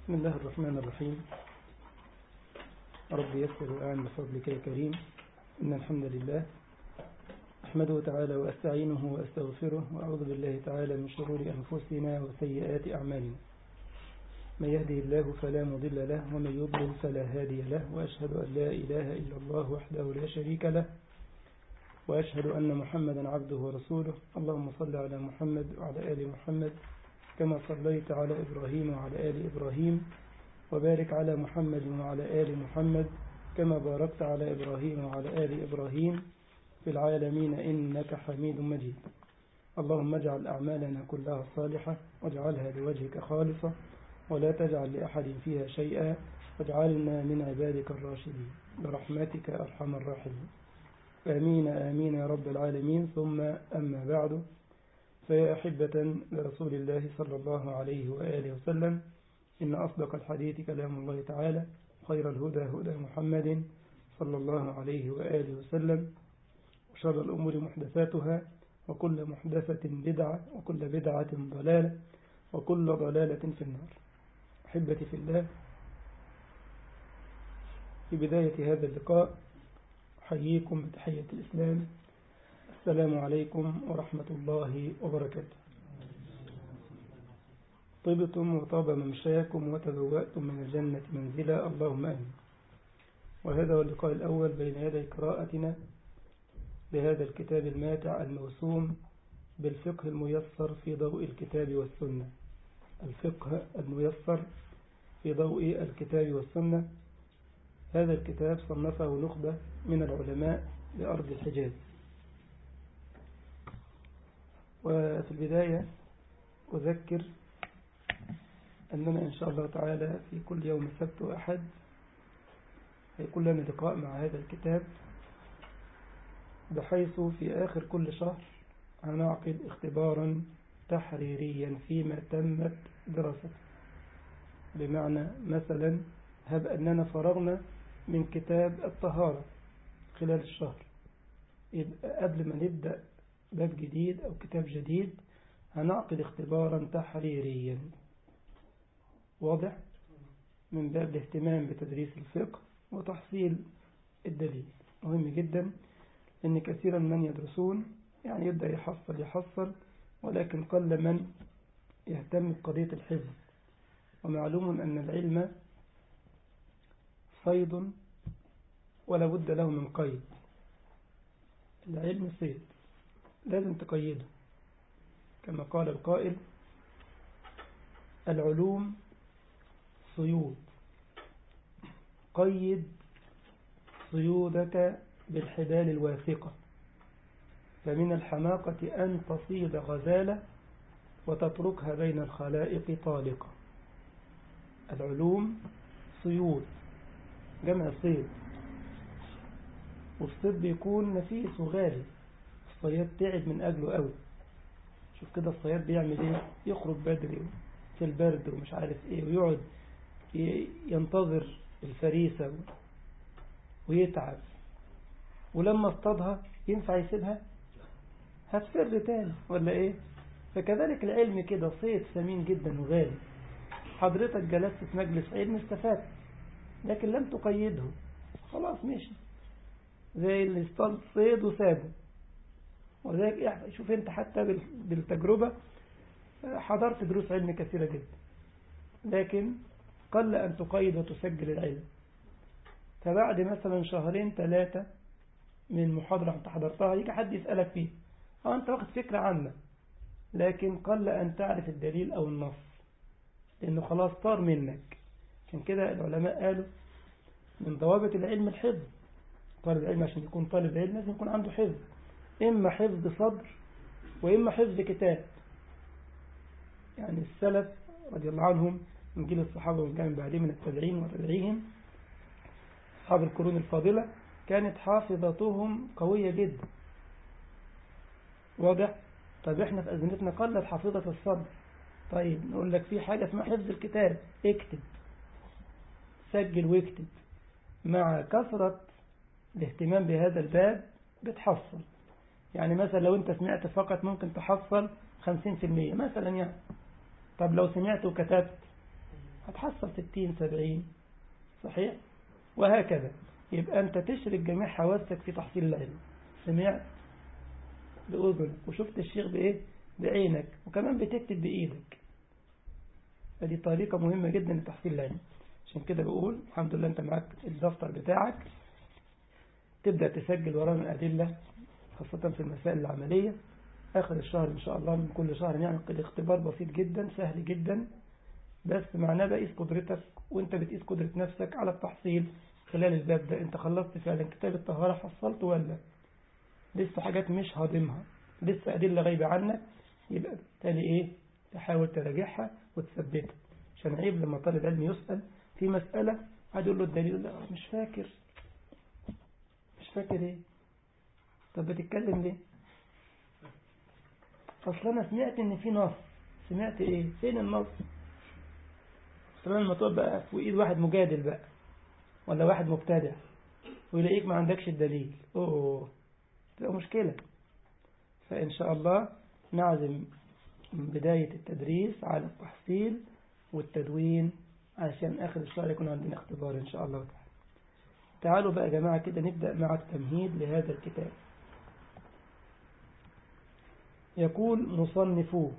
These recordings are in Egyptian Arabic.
بسم الله الرحمن الرحيم رب يسر وأعن بفضلك يا كريم إن الحمد لله أحمده تعالى وأستعينه وأستغفره وأعوذ بالله تعالى من شرور أنفسنا وسيئات أعمالنا من يهده الله فلا مضل له ومن يضلل فلا هادي له وأشهد أن لا إله إلا الله وحده لا شريك له وأشهد أن محمدا عبده ورسوله اللهم صل على محمد وعلى آل محمد كما صليت على إبراهيم وعلى آل إبراهيم وبارك على محمد وعلى آل محمد كما باركت على إبراهيم وعلى آل إبراهيم في العالمين إنك حميد مجيد اللهم اجعل أعمالنا كلها صالحة واجعلها لوجهك خالصة ولا تجعل لأحد فيها شيئا واجعلنا من عبادك الراشدين برحمتك أرحم الراحمين آمين آمين يا رب العالمين ثم أما بعد فيا أحبة لرسول الله صلى الله عليه وآله وسلم إن أصدق الحديث كلام الله تعالى خير الهدى هدى محمد صلى الله عليه وآله وسلم وشر الأمور محدثاتها وكل محدثة بدعة وكل بدعة ضلالة وكل ضلالة في النار أحبتي في الله في بداية هذا اللقاء أحييكم بتحية الإسلام السلام عليكم ورحمة الله وبركاته طبتم وطاب ممشاكم وتبوأتم من الجنة منزلا اللهم آمين وهذا هو اللقاء الأول بين يدي قراءتنا بهذا الكتاب الماتع الموسوم بالفقه الميسر في ضوء الكتاب والسنة الفقه الميسر في ضوء الكتاب والسنة هذا الكتاب صنفه نخبة من العلماء بأرض الحجاز وفي البداية أذكر أننا إن شاء الله تعالى في كل يوم سبت وأحد هيكون لنا لقاء مع هذا الكتاب بحيث في آخر كل شهر هنعقد اختبارا تحريريا فيما تمت دراسته بمعنى مثلا هب أننا فرغنا من كتاب الطهارة خلال الشهر يبقى قبل ما نبدأ باب جديد أو كتاب جديد هنعقد اختبارا تحريريا واضح من باب الاهتمام بتدريس الفقه وتحصيل الدليل مهم جدا أن كثيرا من يدرسون يعني يبدأ يحصل يحصل ولكن قل من يهتم بقضية الحفظ ومعلوم أن العلم صيد ولا بد له من قيد العلم صيد لازم تقيده كما قال القائل العلوم صيود قيد صيودك بالحبال الواثقة فمن الحماقة أن تصيد غزالة وتتركها بين الخلائق طالقة العلوم صيود جمع صيد والصيد بيكون نفيس وغالي الصياد تعب من أجله قوي شوف كده الصياد بيعمل ايه يخرج بدري في البرد ومش عارف ايه ويقعد ينتظر الفريسة ويتعب ولما اصطادها ينفع يسيبها هتفر تاني ولا ايه فكذلك العلم كده صيد ثمين جدا وغالي حضرتك جلست في مجلس علم استفدت لكن لم تقيده خلاص ماشي زي اللي اصطاد صيد وسابه ولذلك شوف انت حتى بالتجربة حضرت دروس علم كثيرة جدا لكن قل أن تقيد وتسجل العلم فبعد مثلا شهرين ثلاثة من محاضرة انت حضرتها يجي حد يسألك فيه أو أنت واخد فكرة عنه لكن قل أن تعرف الدليل أو النص لأنه خلاص طار منك عشان كده العلماء قالوا من ضوابط العلم الحفظ طالب العلم عشان يكون طالب علم لازم يكون عنده حفظ إما حفظ صدر وإما حفظ كتاب يعني السلف رضي الله عنهم من جيل الصحابة ومن كان بعدهم من التابعين وتابعيهم أصحاب القرون الفاضلة كانت حافظتهم قوية جدا واضح طيب احنا في أزمتنا قلت حافظة الصدر طيب نقول لك في حاجة اسمها حفظ الكتاب اكتب سجل واكتب مع كثرة الاهتمام بهذا الباب بتحصل يعني مثلا لو انت سمعت فقط ممكن تحصل 50% مثلا يعني طب لو سمعت وكتبت هتحصل 60 70 صحيح وهكذا يبقى أنت تشرك جميع حواسك في تحصيل العلم سمعت بأذنك وشفت الشيخ بإيه بعينك وكمان بتكتب بإيدك فدي طريقة مهمة جدا لتحصيل العلم عشان كده بقول الحمد لله أنت معاك الدفتر بتاعك تبدأ تسجل ورانا الأدلة خاصة في المسائل العملية آخر الشهر إن شاء الله من كل شهر نعمل يعني اختبار بسيط جدا سهل جدا بس معناه بقيس قدرتك وانت بتقيس قدرة نفسك على التحصيل خلال الباب ده انت خلصت فعلا كتاب الطهارة حصلت ولا لسه حاجات مش هاضمها لسه أدلة غايبة عنك يبقى بالتالي ايه تحاول تراجعها وتثبتها عشان عيب لما طالب علم يسأل في مسألة قاعد يقول له الدليل لا مش فاكر مش فاكر ايه طب بتتكلم ليه اصلا انا سمعت ان في نص سمعت ايه فين النص اصلا لما تقعد بقى في ايد واحد مجادل بقى ولا واحد مبتدع ويلاقيك ما عندكش الدليل اوه تبقى مشكلة فإن شاء الله نعزم من بداية التدريس على التحصيل والتدوين عشان آخر الشهر يكون عندنا اختبار إن شاء الله تعالى تعالوا بقى يا جماعة كده نبدأ مع التمهيد لهذا الكتاب يقول مصنفوه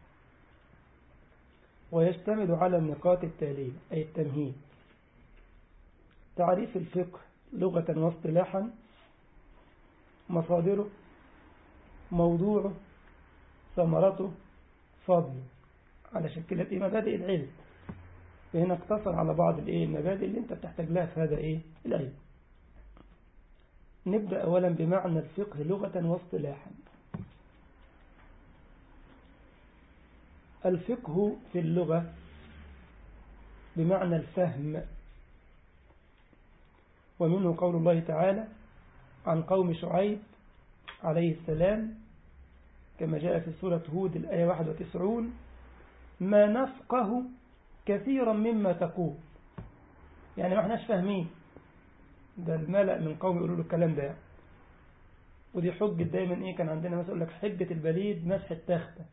ويشتمل على النقاط التالية أي التمهيد تعريف الفقه لغة واصطلاحا مصادره موضوعه ثمرته فضله على شكلة إيه مبادئ العلم فهنا اقتصر على بعض الإيه المبادئ اللي أنت بتحتاج لها في هذا إيه العلم نبدأ أولا بمعنى الفقه لغة واصطلاحا الفقه في اللغة بمعنى الفهم ومنه قول الله تعالى عن قوم شعيب عليه السلام كما جاء في سورة هود الآية 91 ما نفقه كثيرا مما تقول يعني ما احناش فاهمين ده الملأ من قوم يقولوا له الكلام ده ودي حجة دايما ايه كان عندنا مثلا يقول لك حجة البليد مسح التختة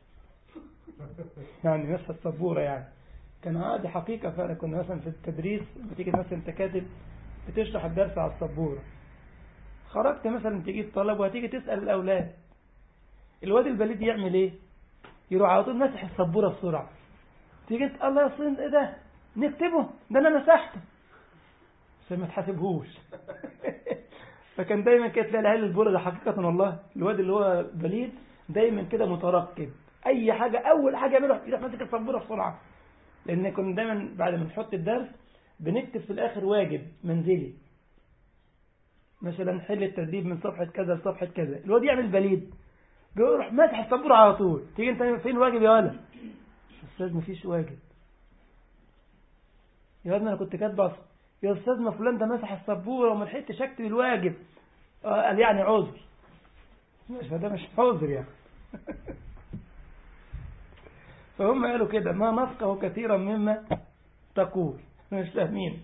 يعني مسح السبورة يعني كان عادي حقيقة فعلا كنا مثلا في التدريس بتيجي مثلا انت كاتب بتشرح الدرس على السبورة خرجت مثلا تجيب طلب وهتيجي تسأل الأولاد الواد البليد يعمل ايه يروح على طول مسح السبورة بسرعة تيجي تقول الله يا صين ايه ده نكتبه ده انا مسحته عشان ما تحاسبهوش فكان دايما كده تلاقي العيال البلغة حقيقة والله الواد اللي هو بليد دايما كده مترقب اي حاجة اول حاجة يعملها يروح ماسك السبورة بسرعة لان كنا دايما بعد ما نحط الدرس بنكتب في الاخر واجب منزلي مثلا حل التدريب من صفحة كذا لصفحة كذا الواد يعمل بليد بيروح ماسح السبورة على طول تيجي انت فين واجب يا ولد استاذ مفيش واجب يا ابني انا كنت كاتبه يا استاذ ما فلان ده مسح السبوره وما لحقتش اكتب الواجب قال يعني عذر فده مش عذر يعني فهم قالوا كده ما نفقه كثيرا مما تقول مش فاهمين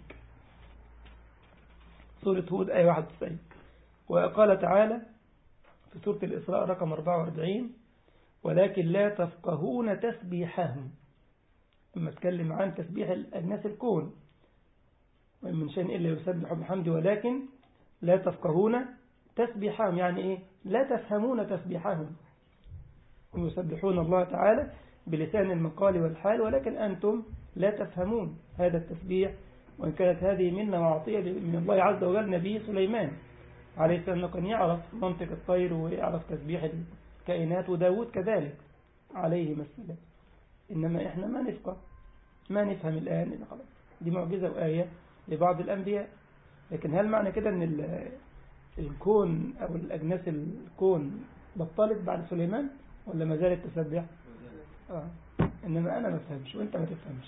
سورة هود آية 91 وقال تعالى في سورة الإسراء رقم 44 ولكن لا تفقهون تسبيحهم لما اتكلم عن تسبيح الناس الكون وإن من شيء إلا يسبح بحمد ولكن لا تفقهون تسبيحهم يعني إيه لا تفهمون تسبيحهم هم يسبحون الله تعالى بلسان المقال والحال ولكن أنتم لا تفهمون هذا التسبيح وإن كانت هذه منا معطية من الله عز وجل نبي سليمان عليه السلام كان يعرف منطق الطير ويعرف تسبيح الكائنات وداود كذلك عليه السلام إنما إحنا ما نفقه ما نفهم الآن خلاص دي معجزة وآية لبعض الأنبياء لكن هل معنى كده أن الكون أو الأجناس الكون بطلت بعد سليمان ولا ما زالت تسبح آه. إنما أنا ما فهمش وإنت ما تفهمش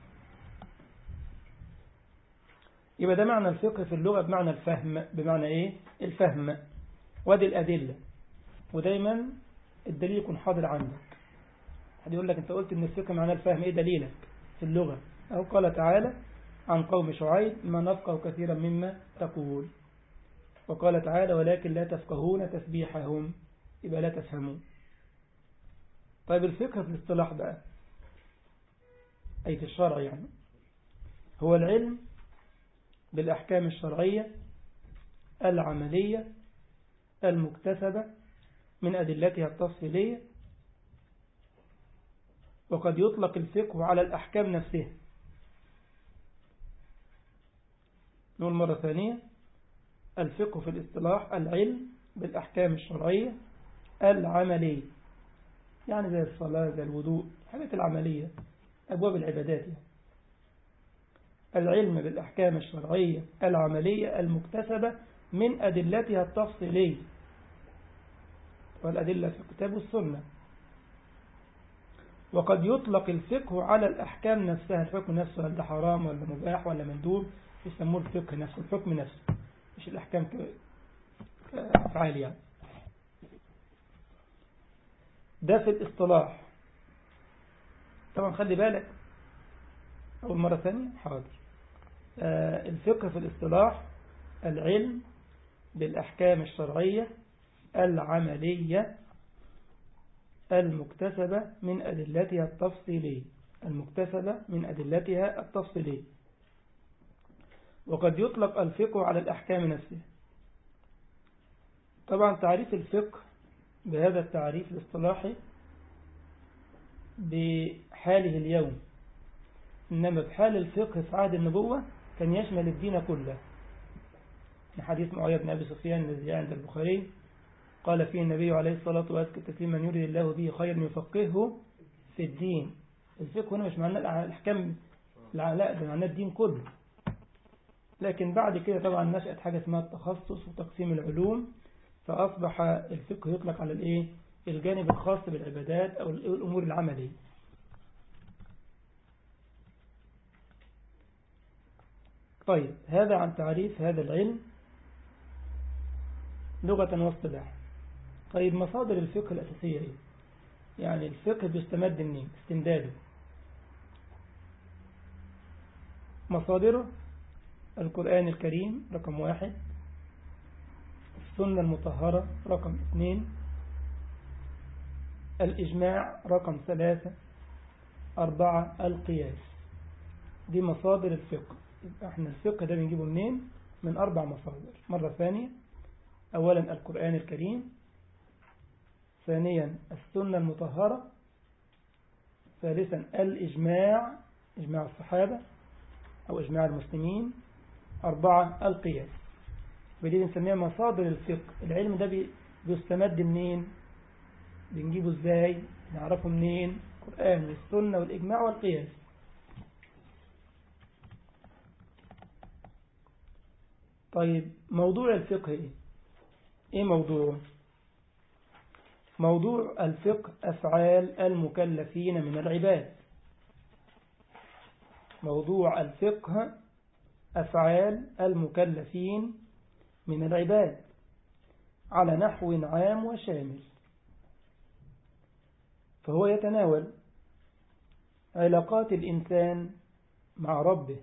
يبقى ده معنى الفقه في اللغة بمعنى الفهم بمعنى إيه الفهم وادي الأدلة ودايما الدليل يكون حاضر عندك حد يقول لك أنت قلت إن الفقه معنى الفهم إيه دليلك في اللغة أو قال تعالى عن قوم شعيب ما نفقه كثيرا مما تقول وقال تعالى ولكن لا تفقهون تسبيحهم يبقى لا تفهمون طيب الفقه في الاصطلاح بقى أي في الشرع يعني هو العلم بالأحكام الشرعية العملية المكتسبة من أدلتها التفصيلية وقد يطلق الفقه على الأحكام نفسها نقول مرة ثانية الفقه في الاصطلاح العلم بالأحكام الشرعية العملية يعني زي الصلاة زي الوضوء الحاجات العملية أبواب العبادات يعني. العلم بالأحكام الشرعية العملية المكتسبة من أدلتها التفصيلية والأدلة في الكتاب والسنة وقد يطلق الفقه على الأحكام نفسها الحكم نفسه هل ده حرام ولا مباح ولا مندوب يسموه الفقه نفسه الحكم نفسه مش الأحكام كأفعال يعني ده في الاصطلاح طبعا خلي بالك أول مرة ثانية حاضر آه الفقه في الاصطلاح العلم بالأحكام الشرعية العملية المكتسبة من أدلتها التفصيلية المكتسبة من أدلتها التفصيلية وقد يطلق الفقه على الأحكام نفسها طبعا تعريف الفقه بهذا التعريف الاصطلاحي بحاله اليوم إنما بحال الفقه في عهد النبوة كان يشمل الدين كله من حديث معاوية بن أبي سفيان الذي عند البخاري قال فيه النبي عليه الصلاة والسلام تسليما يريد الله به خيرا يفقهه في الدين الفقه هنا مش معناه الأحكام لا ده معناه الدين كله لكن بعد كده طبعا نشأت حاجة اسمها التخصص وتقسيم العلوم فأصبح الفقه يطلق على الإيه الجانب الخاص بالعبادات أو الأمور العملية طيب هذا عن تعريف هذا العلم لغة واصطلاحا طيب مصادر الفقه الأساسية إيه؟ يعني الفقه بيستمد منين استمداده مصادره القرآن الكريم رقم واحد السنة المطهرة رقم اثنين الإجماع رقم ثلاثة أربعة القياس دي مصادر الفقه احنا الفقه ده بنجيبه منين من أربع مصادر مرة ثانية أولا القرآن الكريم ثانيا السنة المطهرة ثالثا الإجماع إجماع الصحابة أو إجماع المسلمين أربعة القياس ودي بنسميها مصادر الفقه العلم ده بيستمد منين بنجيبه ازاي نعرفه منين القرآن والسنة والإجماع والقياس طيب موضوع الفقه ايه ايه موضوعه موضوع الفقه أفعال المكلفين من العباد موضوع الفقه أفعال المكلفين من العباد على نحو عام وشامل فهو يتناول علاقات الإنسان مع ربه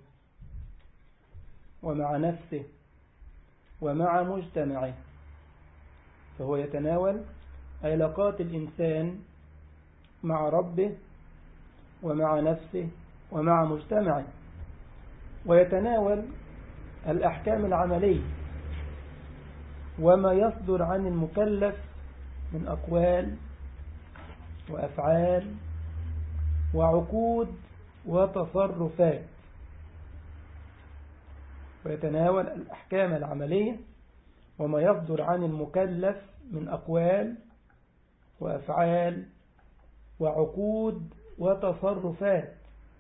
ومع نفسه ومع مجتمعه فهو يتناول علاقات الإنسان مع ربه ومع نفسه ومع مجتمعه ويتناول الأحكام العملية وما يصدر عن المكلف من أقوال وأفعال وعقود وتصرفات ويتناول الأحكام العملية وما يصدر عن المكلف من أقوال وأفعال وعقود وتصرفات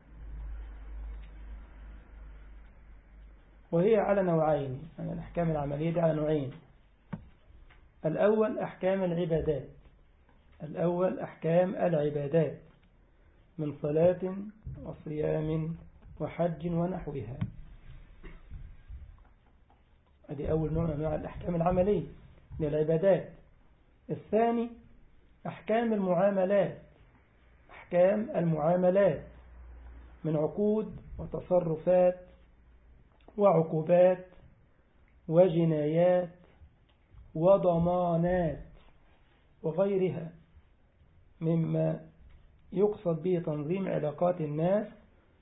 وهي على نوعين يعني الأحكام العملية دي على نوعين الأول أحكام العبادات الأول أحكام العبادات من صلاة وصيام وحج ونحوها هذه أول نوع من أنواع الأحكام العملية للعبادات الثاني أحكام المعاملات أحكام المعاملات من عقود وتصرفات وعقوبات وجنايات وضمانات وغيرها مما يقصد به تنظيم علاقات الناس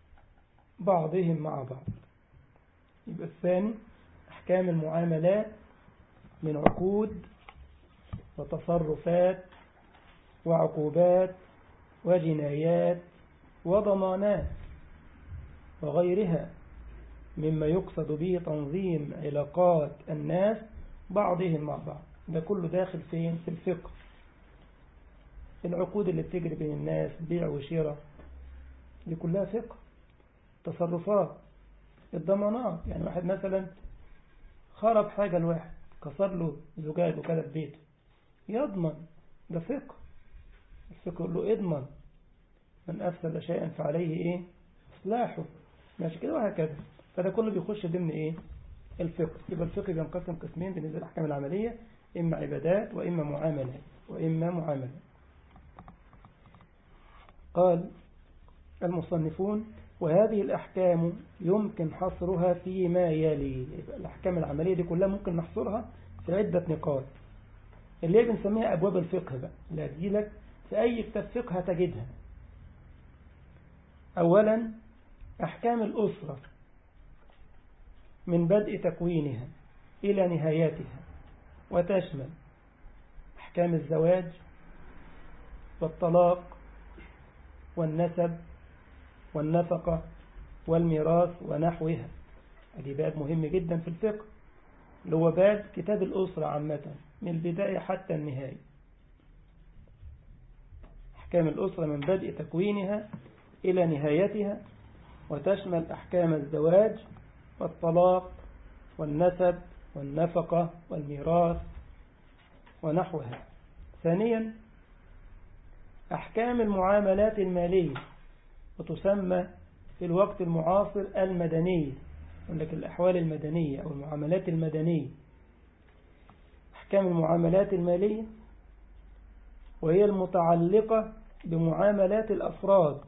بعضهم مع بعض يبقى الثاني أحكام المعاملات من عقود وتصرفات وعقوبات وجنايات وضمانات وغيرها مما يقصد به تنظيم علاقات الناس بعضهم مع بعض ده كله داخل فين في الفقه العقود اللي بتجري بين الناس بيع وشراء دي كلها فقه تصرفات الضمانات يعني واحد مثلا خرب حاجة الواحد كسر له زجاج وكده في بيته يضمن ده فقه الفقه يقول له اضمن من أفسد شيئا فعليه ايه اصلاحه ماشي كده وهكذا فده كله بيخش ضمن ايه الفقه يبقى الفقه بينقسم قسمين بالنسبة للأحكام العملية إما عبادات وإما معاملات وإما معاملات قال المصنفون وهذه الأحكام يمكن حصرها فيما يلي الأحكام العملية دي كلها ممكن نحصرها في عدة نقاط اللي هي بنسميها أبواب الفقه بقى اللي هتجيلك في أي كتاب فقه هتجدها أولا أحكام الأسرة من بدء تكوينها إلى نهايتها وتشمل أحكام الزواج والطلاق والنسب والنفقة والميراث ونحوها هذه باب مهم جدا في الفقه اللي هو باب كتاب الأسرة عامة من البداية حتى النهاية أحكام الأسرة من بدء تكوينها إلى نهايتها وتشمل أحكام الزواج والطلاق والنسب والنفقة والميراث ونحوها ثانيا أحكام المعاملات المالية وتسمى في الوقت المعاصر المدنية يقول لك الأحوال المدنية أو المعاملات المدنية أحكام المعاملات المالية وهي المتعلقة بمعاملات الأفراد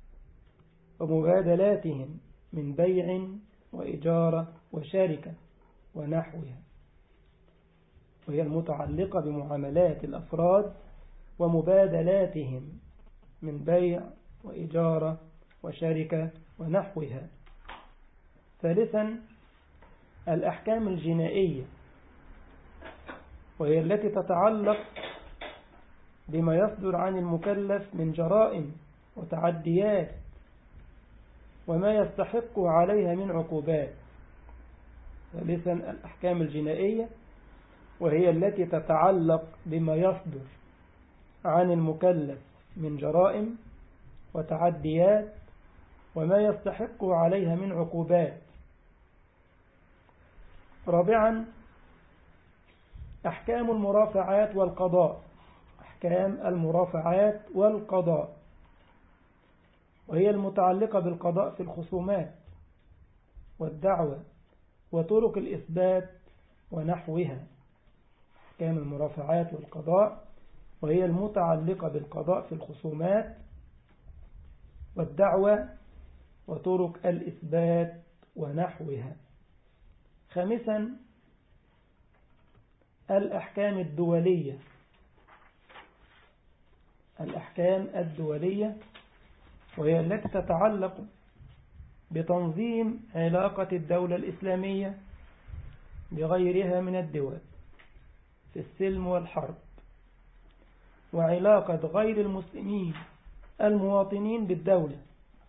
ومبادلاتهم من بيع وإجارة وشركة ونحوها وهي المتعلقة بمعاملات الأفراد ومبادلاتهم من بيع وإجارة وشركة ونحوها ثالثا الأحكام الجنائية وهي التي تتعلق بما يصدر عن المكلف من جرائم وتعديات وما يستحق عليها من عقوبات ثالثا الأحكام الجنائية وهي التي تتعلق بما يصدر عن المكلف من جرائم وتعديات وما يستحق عليها من عقوبات رابعا أحكام المرافعات والقضاء أحكام المرافعات والقضاء وهي المتعلقة بالقضاء في الخصومات والدعوة وطرق الإثبات ونحوها أحكام المرافعات والقضاء وهي المتعلقة بالقضاء في الخصومات والدعوة وطرق الإثبات ونحوها خامسا الأحكام الدولية الأحكام الدولية وهي التي تتعلق بتنظيم علاقة الدولة الإسلامية بغيرها من الدول في السلم والحرب وعلاقة غير المسلمين المواطنين بالدولة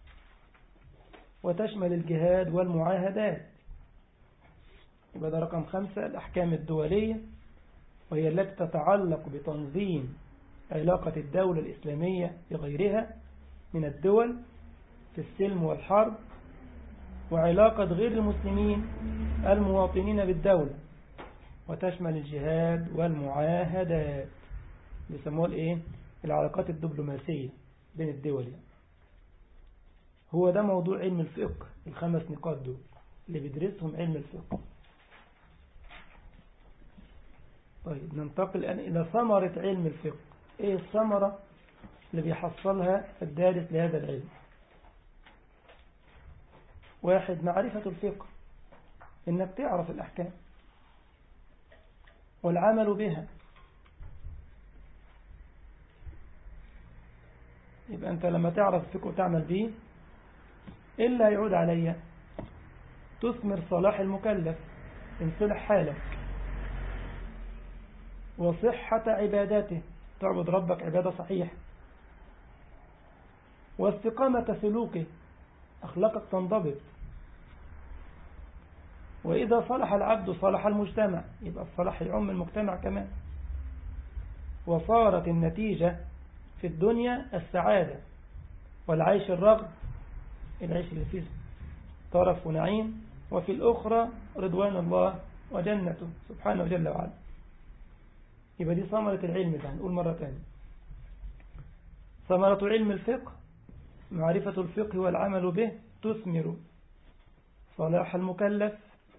وتشمل الجهاد والمعاهدات يبقى ده رقم خمسة الأحكام الدولية وهي التي تتعلق بتنظيم علاقة الدولة الإسلامية بغيرها من الدول في السلم والحرب وعلاقة غير المسلمين المواطنين بالدولة وتشمل الجهاد والمعاهدات بيسموها الايه العلاقات الدبلوماسية بين الدول يعني. هو ده موضوع علم الفقه الخمس نقاط دول اللي بيدرسهم علم الفقه طيب ننتقل الآن إلى ثمرة علم الفقه إيه الثمرة اللي بيحصلها الدارس لهذا العلم واحد معرفة الفقه إنك تعرف الأحكام والعمل بها يبقى أنت لما تعرف الفقه وتعمل به إلا يعود علي تثمر صلاح المكلف إن صلح حالك وصحة عباداته تعبد ربك عبادة صحيحة واستقامة سلوكه أخلاقك تنضبط وإذا صلح العبد صلح المجتمع يبقى الصلاح يعم المجتمع كمان وصارت النتيجة في الدنيا السعادة والعيش الرغد العيش اللي فيه طرف ونعيم وفي الأخرى رضوان الله وجنته سبحانه جل وعلا يبقى دي ثمرة العلم ده هنقول مرة تانية ثمرة علم الفقه معرفة الفقه والعمل به تثمر صلاح المكلف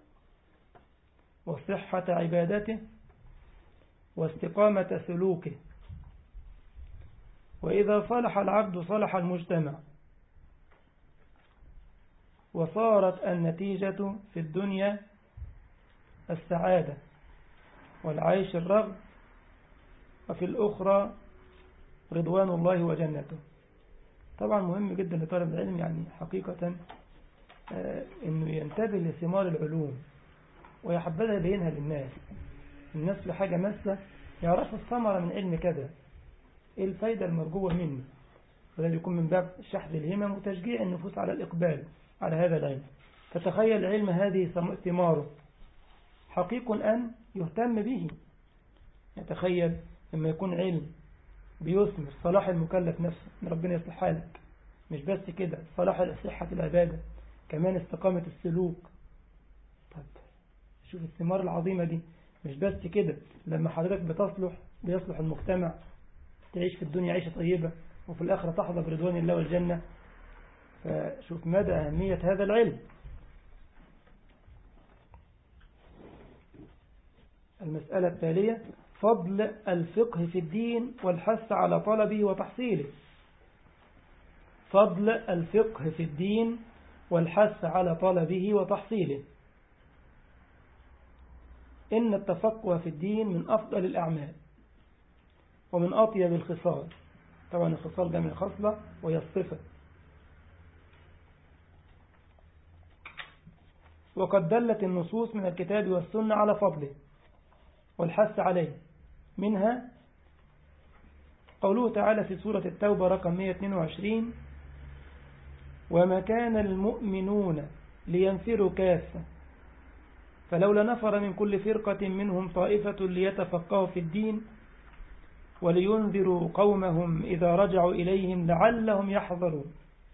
وصحة عبادته واستقامة سلوكه وإذا صلح العبد صلح المجتمع وصارت النتيجة في الدنيا السعادة والعيش الرغد وفي الأخرى رضوان الله وجنته طبعا مهم جدا لطالب العلم يعني حقيقة أنه ينتبه لثمار العلوم ويحبذها يبينها للناس الناس في حاجة مسة يعرفوا الثمرة من علم كذا ايه الفايدة المرجوة منه وذلك يكون من باب شحذ الهمم وتشجيع النفوس على الإقبال على هذا العلم فتخيل علم هذه ثماره حقيق أن يهتم به يتخيل لما يكون علم بيثمر صلاح المكلف نفسه ان ربنا يصلح حالك مش بس كده صلاح صحة العبادة كمان استقامة السلوك طب شوف الثمار العظيمة دي مش بس كده لما حضرتك بتصلح بيصلح المجتمع تعيش في الدنيا عيشة طيبة وفي الآخرة تحظى برضوان الله والجنة فشوف مدى أهمية هذا العلم المسألة التالية فضل الفقه في الدين والحث على طلبه وتحصيله فضل الفقه في الدين والحث على طلبه وتحصيله إن التفقه في الدين من أفضل الأعمال ومن أطيب الخصال طبعا الخصال ده من خصلة وهي الصفة وقد دلت النصوص من الكتاب والسنة على فضله والحث عليه منها قوله تعالى في سورة التوبة رقم 122 وما كان المؤمنون لينفروا كافة فلولا نفر من كل فرقة منهم طائفة ليتفقهوا في الدين ولينذروا قومهم إذا رجعوا إليهم لعلهم يحذرون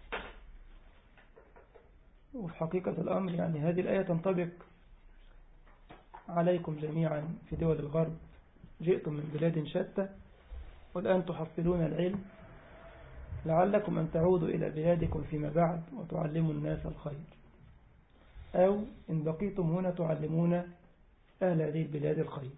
وفي حقيقة الأمر يعني هذه الآية تنطبق عليكم جميعا في دول الغرب جئتم من بلاد شتى والآن تحصلون العلم لعلكم أن تعودوا إلى بلادكم فيما بعد وتعلموا الناس الخير أو إن بقيتم هنا تعلمون أهل هذه البلاد الخير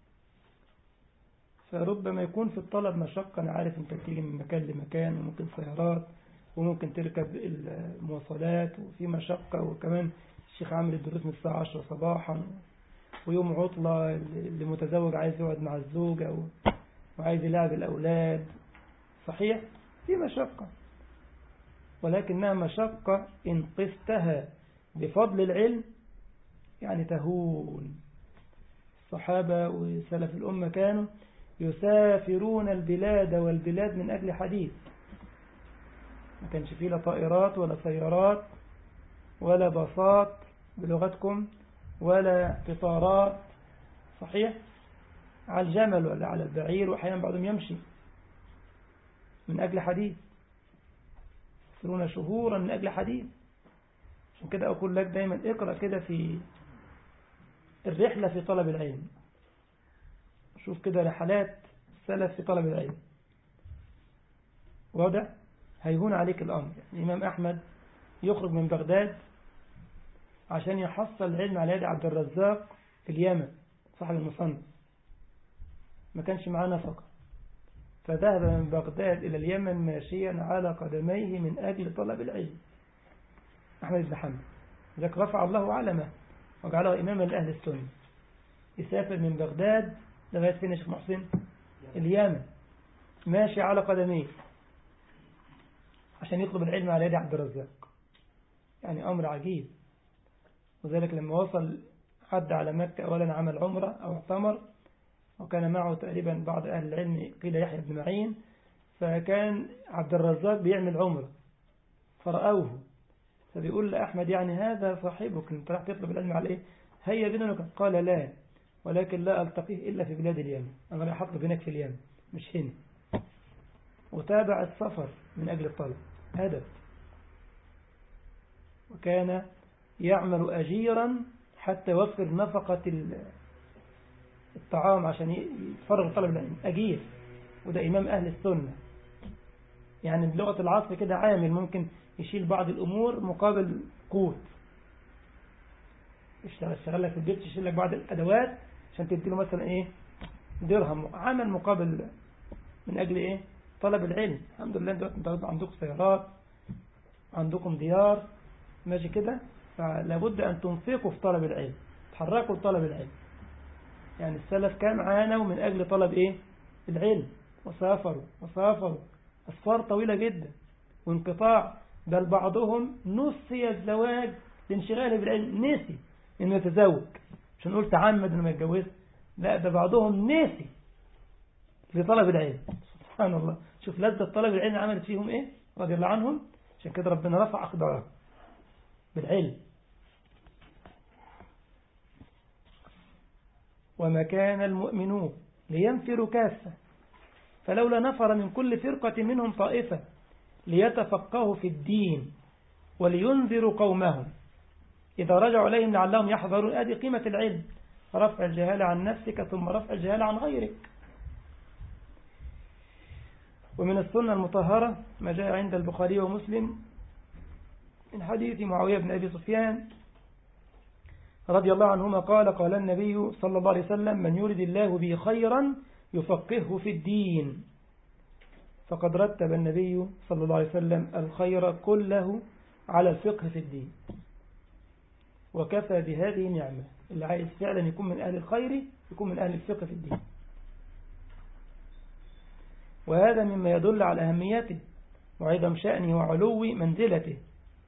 فربما يكون في الطلب مشقة أنا عارف أنت تيجي من مكان لمكان وممكن سيارات وممكن تركب المواصلات وفي مشقة وكمان الشيخ عامل الدروس من الساعة 10 صباحا ويوم عطلة اللي متزوج عايز يقعد مع الزوجة وعايز يلعب الأولاد صحيح في مشقة ولكنها مشقة إن قستها بفضل العلم يعني تهون الصحابة وسلف الأمة كانوا يسافرون البلاد والبلاد من أجل حديث ما كانش فيه لا طائرات ولا سيارات ولا باصات بلغتكم ولا قطارات صحيح على الجمل ولا على البعير وأحيانا بعضهم يمشي من أجل حديث يسافرون شهورا من أجل حديث عشان كده أقول لك دايما اقرأ كده في الرحلة في طلب العلم شوف كده رحلات السلف في طلب العلم واضح هيهون عليك الأمر يعني الإمام أحمد يخرج من بغداد عشان يحصل العلم على يد عبد الرزاق في اليمن صاحب المصنف ما كانش معاه نفقة فذهب من بغداد إلى اليمن ماشيا على قدميه من أجل طلب العلم أحمد بن حنبل ذلك رفع الله علمه وجعله إماما لأهل السنة يسافر من بغداد لغاية فين يا شيخ محسن اليمن ماشي على قدميه عشان يطلب العلم على يد عبد الرزاق يعني أمر عجيب وذلك لما وصل حد على مكة أولا عمل عمرة أو اعتمر وكان معه تقريبا بعض أهل العلم قيل يحيى بن معين فكان عبد الرزاق بيعمل عمرة فرأوه فبيقول لأحمد يعني هذا صاحبك انت راح تطلب العلم على ايه هيا بنا قال لا ولكن لا ألتقيه إلا في بلاد اليمن أنا راح أطلب هناك في اليمن مش هنا وتابع السفر من أجل الطلب هدف وكان يعمل أجيرا حتى يوفر نفقة الطعام عشان يتفرغ طلب العلم أجير وده إمام أهل السنة يعني بلغة العصر كده عامل ممكن يشيل بعض الأمور مقابل قوت اشتغل لك في البيت يشيل لك بعض الأدوات عشان تديله مثلا إيه درهم عمل مقابل من أجل إيه طلب العلم الحمد لله انتوا عندكم سيارات عندكم ديار ماشي كده فلابد أن تنفقوا في طلب العلم تحركوا لطلب العلم يعني السلف كان عانوا من أجل طلب إيه العلم وسافروا وسافروا أسفار طويلة جدا وانقطاع بل بعضهم نسي الزواج لانشغاله بالعلم نسي انه يتزوج مش نقول تعمد انه ما يتجوز لا ده بعضهم نسي لطلب العلم سبحان الله شوف لذة طلب العلم عملت فيهم ايه رضي الله عنهم عشان كده ربنا رفع أقدارهم بالعلم وما كان المؤمنون لينفروا كافة فلولا نفر من كل فرقة منهم طائفة ليتفقهوا في الدين ولينذروا قومهم إذا رجعوا إليهم لعلهم يحذرون هذه قيمة العلم رفع الجهالة عن نفسك ثم رفع الجهالة عن غيرك ومن السنة المطهرة ما جاء عند البخاري ومسلم من حديث معاوية بن أبي سفيان رضي الله عنهما قال قال النبي صلى الله عليه وسلم من يرد الله به خيرا يفقهه في الدين فقد رتب النبي صلى الله عليه وسلم الخير كله على الفقه في الدين وكفى بهذه نعمة اللي عايز فعلا يكون من أهل الخير يكون من أهل الفقه في الدين وهذا مما يدل على أهميته وعظم شأنه وعلو منزلته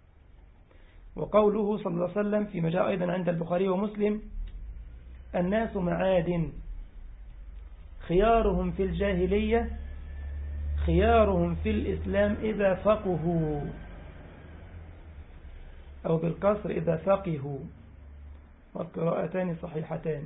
وقوله صلى الله عليه وسلم فيما جاء أيضا عند البخاري ومسلم الناس معاد خيارهم في الجاهلية خيارهم في الإسلام إذا فقهوا أو بالكسر إذا فقهوا والقراءتان صحيحتان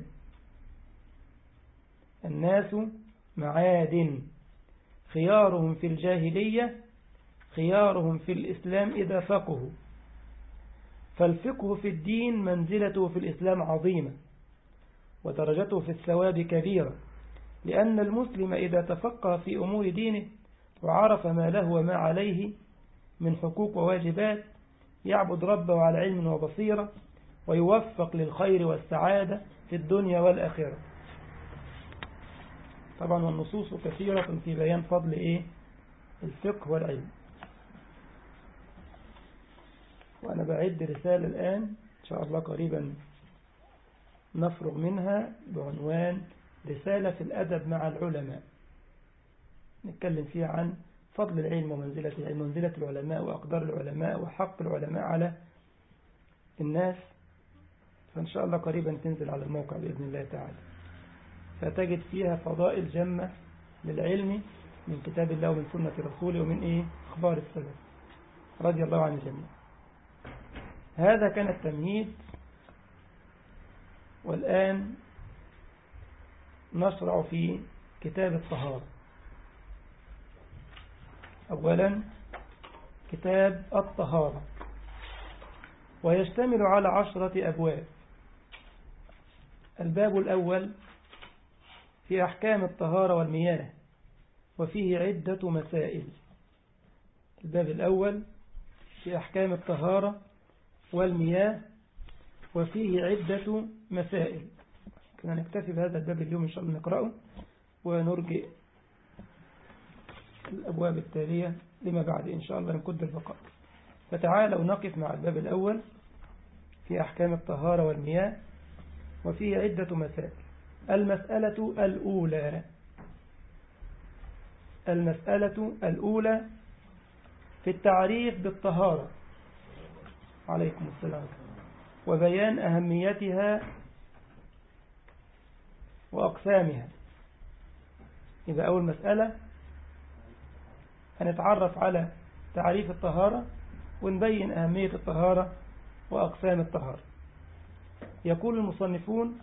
الناس معاد خيارهم في الجاهلية خيارهم في الإسلام إذا فقهوا فالفقه في الدين منزلته في الإسلام عظيمة ودرجته في الثواب كبيرة لأن المسلم إذا تفقه في أمور دينه وعرف ما له وما عليه من حقوق وواجبات يعبد ربه على علم وبصيرة ويوفق للخير والسعادة في الدنيا والآخرة طبعا والنصوص كثيرة في بيان فضل إيه الفقه والعلم وأنا بعد رسالة الآن إن شاء الله قريبا نفرغ منها بعنوان رسالة في الأدب مع العلماء نتكلم فيها عن فضل العلم ومنزلة العلم ومنزلة العلماء وأقدار العلماء وحق العلماء على الناس فإن شاء الله قريبا تنزل على الموقع بإذن الله تعالى فتجد فيها فضائل جمة للعلم من كتاب الله ومن سنة رسوله ومن إيه أخبار السلف رضي الله عن الجميع هذا كان التمهيد والآن نشرع في كتاب الطهارة أولا كتاب الطهارة ويشتمل على عشرة أبواب الباب الأول في أحكام الطهارة والمياه وفيه عدة مسائل الباب الأول في أحكام الطهارة والمياه وفيه عدة مسائل كنا نكتفي بهذا الباب اليوم إن شاء الله نقرأه ونرجئ الأبواب التالية لما بعد إن شاء الله نكد البقاء فتعالوا نقف مع الباب الأول في أحكام الطهارة والمياه وفيه عدة مسائل المسألة الأولى المسألة الأولى في التعريف بالطهارة عليكم السلام وبيان أهميتها وأقسامها إذا أول مسألة هنتعرف على تعريف الطهارة ونبين أهمية الطهارة وأقسام الطهارة يقول المصنفون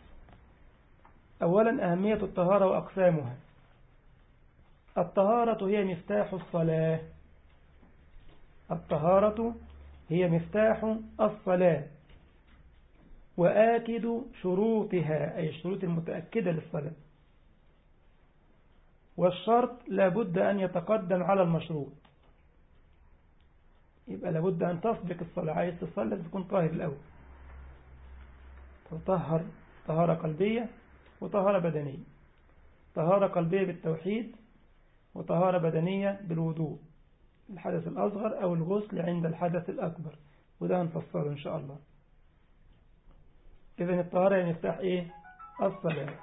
أولا أهمية الطهارة وأقسامها الطهارة هي مفتاح الصلاة الطهارة هي مفتاح الصلاة وآكد شروطها أي الشروط المتأكدة للصلاة والشرط لابد أن يتقدم على المشروط يبقى لابد أن تسبق الصلاة عايز تصلي تكون طاهر الأول تطهر طهارة قلبية وطهارة بدنية طهارة قلبية بالتوحيد وطهارة بدنية بالوضوء الحدث الأصغر أو الغسل عند الحدث الأكبر وده هنفصله إن شاء الله إذن الطهارة يفتح إيه الصلاة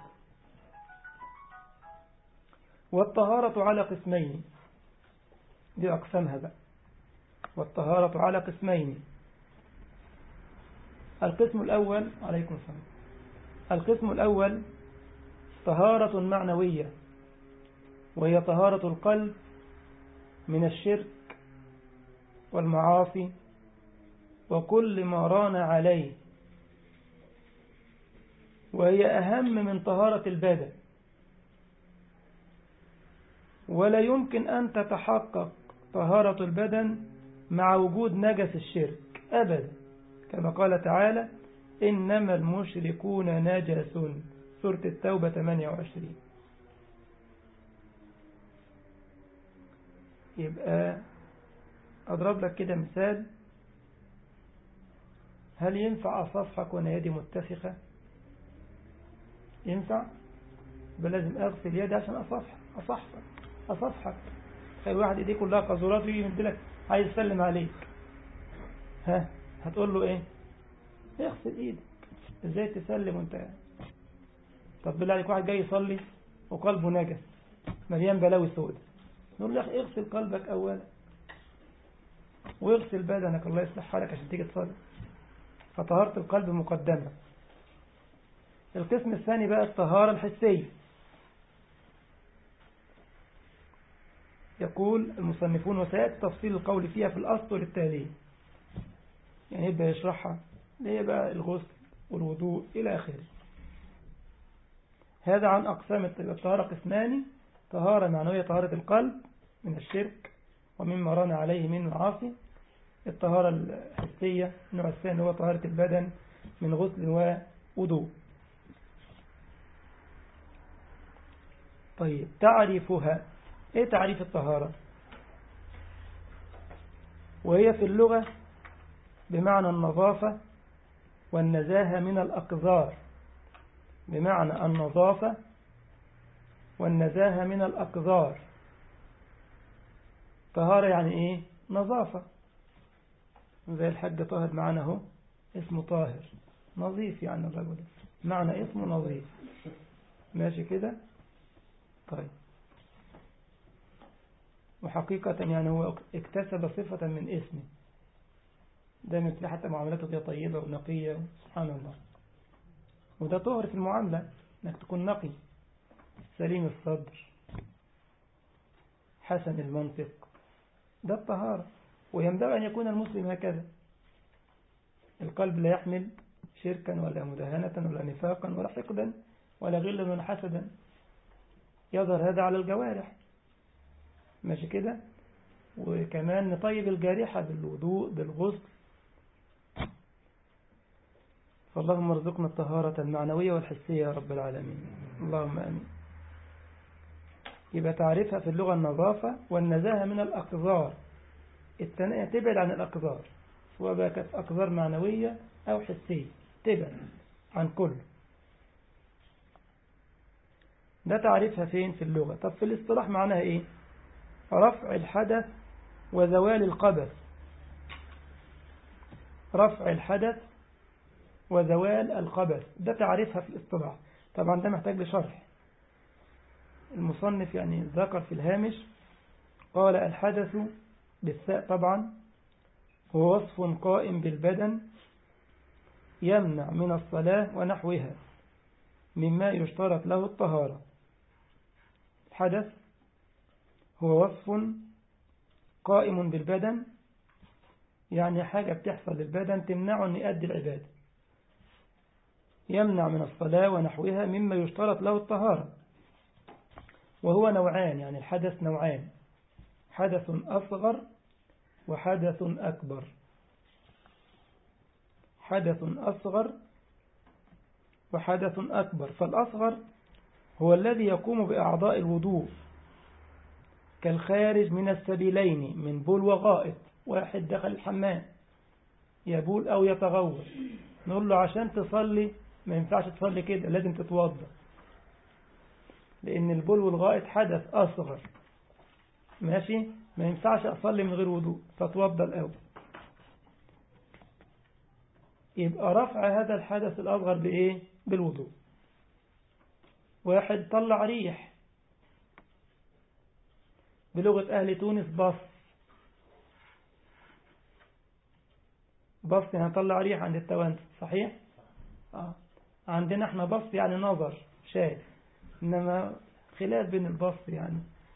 والطهارة على قسمين دي أقسامها بقى والطهارة على قسمين القسم الأول عليكم السلام القسم الأول طهارة معنوية وهي طهارة القلب من الشرك والمعاصي وكل ما ران عليه وهي أهم من طهارة البدن ولا يمكن أن تتحقق طهارة البدن مع وجود نجس الشرك أبدا كما قال تعالى إنما المشركون نجس سورة التوبة 28 يبقى أضرب لك كده مثال هل ينفع أصفحك وأنا يدي متسخة ينفع يبقى لازم أغسل يدي عشان أصفحك أصفحك أصفحك خير واحد إيديه كلها قذورات ويجي يمدلك عايز يسلم عليك ها هتقول له إيه اغسل إيدك إزاي تسلم وانت طب بالله عليك واحد جاي يصلي وقلبه نجس مليان بلاوي سودة نقول له اغسل قلبك أولا واغسل بدنك الله يصلح حالك عشان تيجي تصلي فطهارة القلب مقدمة القسم الثاني بقى الطهارة الحسية يقول المصنفون وسيأتي تفصيل القول فيها في الأسطر التالي يعني يبدأ يشرحها ليه بقى الغسل والوضوء إلى آخره هذا عن أقسام الطهارة قسمان طهارة معنوية طهارة القلب من الشرك ومما ران عليه من العاصي الطهارة الحسية النوع الثاني هو طهارة البدن من غسل ووضوء طيب تعريفها ايه تعريف الطهارة وهي في اللغة بمعنى النظافة والنزاهة من الأقذار بمعنى النظافة والنزاهة من الأقذار طهارة يعني ايه نظافة زي الحاج طاهر معنا اهو اسمه طاهر نظيف يعني الرجل معنى اسمه نظيف ماشي كده طيب وحقيقة يعني هو اكتسب صفة من اسمه دايما تلاقي حتى معاملته كده طيبة ونقية سبحان الله وده طهر في المعاملة انك تكون نقي سليم الصدر حسن المنطق ده الطهارة وينبغي أن يكون المسلم هكذا القلب لا يحمل شركا ولا مدهنة ولا نفاقا ولا حقدا ولا غلا ولا حسدا يظهر هذا على الجوارح ماشي كده وكمان نطيب الجارحة بالوضوء بالغسل فاللهم ارزقنا الطهارة المعنوية والحسية يا رب العالمين اللهم أمين يبقى تعرفها في اللغة النظافة والنزاهة من الأقذار التنقية تبعد عن الأقذار سواء بقى كانت أقذار معنوية أو حسية تبعد عن كل ده تعرفها فين في اللغة طب في الاصطلاح معناها إيه رفع الحدث وزوال القبث رفع الحدث وزوال القبث ده تعريفها في الاصطلاح طبعا ده محتاج لشرح المصنف يعني ذكر في الهامش قال الحدث بالثاء طبعا هو وصف قائم بالبدن يمنع من الصلاة ونحوها مما يشترط له الطهارة الحدث هو وصف قائم بالبدن يعني حاجة بتحصل للبدن تمنعه أن يؤدي العبادة يمنع من الصلاة ونحوها مما يشترط له الطهارة وهو نوعان يعني الحدث نوعان حدث أصغر وحدث أكبر حدث أصغر وحدث أكبر فالأصغر هو الذي يقوم بأعضاء الوضوء كالخارج من السبيلين من بول وغائط واحد دخل الحمام يبول أو يتغوط نقول له عشان تصلي ما ينفعش تصلي كده لازم تتوضا لأن البول والغائط حدث أصغر ماشي ما ينفعش أصلي من غير وضوء فتوضا الأول يبقى رفع هذا الحدث الأصغر بإيه بالوضوء واحد طلع ريح بلغة أهل تونس بص بص يعني طلع ريح عند التوانس صحيح آه. عندنا احنا بص يعني نظر شايف إنما خلاف بين البص يعني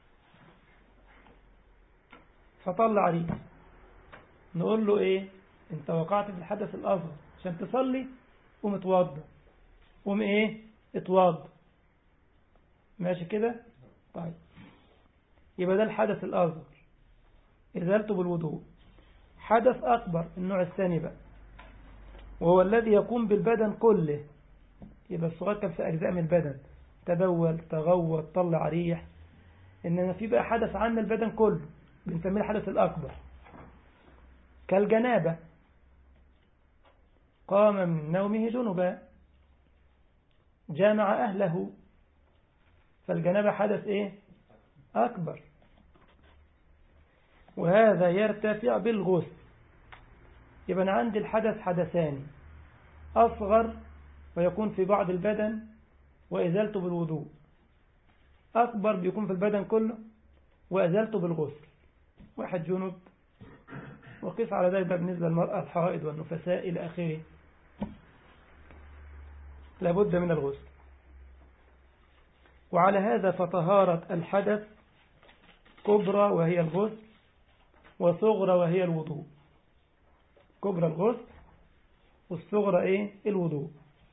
فطلع ريح نقول له ايه انت وقعت في الحدث الأصغر عشان تصلي قوم اتوضى قوم ايه اتوضى ماشي كده طيب يبقى ده الحدث الأصغر إزالته بالوضوء حدث أكبر النوع الثاني بقى وهو الذي يقوم بالبدن كله يبقى الصغير كان في أجزاء من البدن تبول تغوط طلع ريح إنما في بقى حدث عام البدن كله بنسميه الحدث الأكبر كالجنابة قام من نومه جنبا جامع أهله فالجنابة حدث إيه أكبر وهذا يرتفع بالغسل يبقى أنا عندي الحدث حدثان أصغر ويكون في بعض البدن وإزالته بالوضوء أكبر بيكون في البدن كله وإزالته بالغسل واحد جنب وقيس على ذلك بالنسبة للمرأة الحائض والنفساء إلى آخره لابد من الغسل وعلى هذا فطهارة الحدث كبرى وهي الغسل وصغرى وهي الوضوء كبرى الغسل والصغرى ايه الوضوء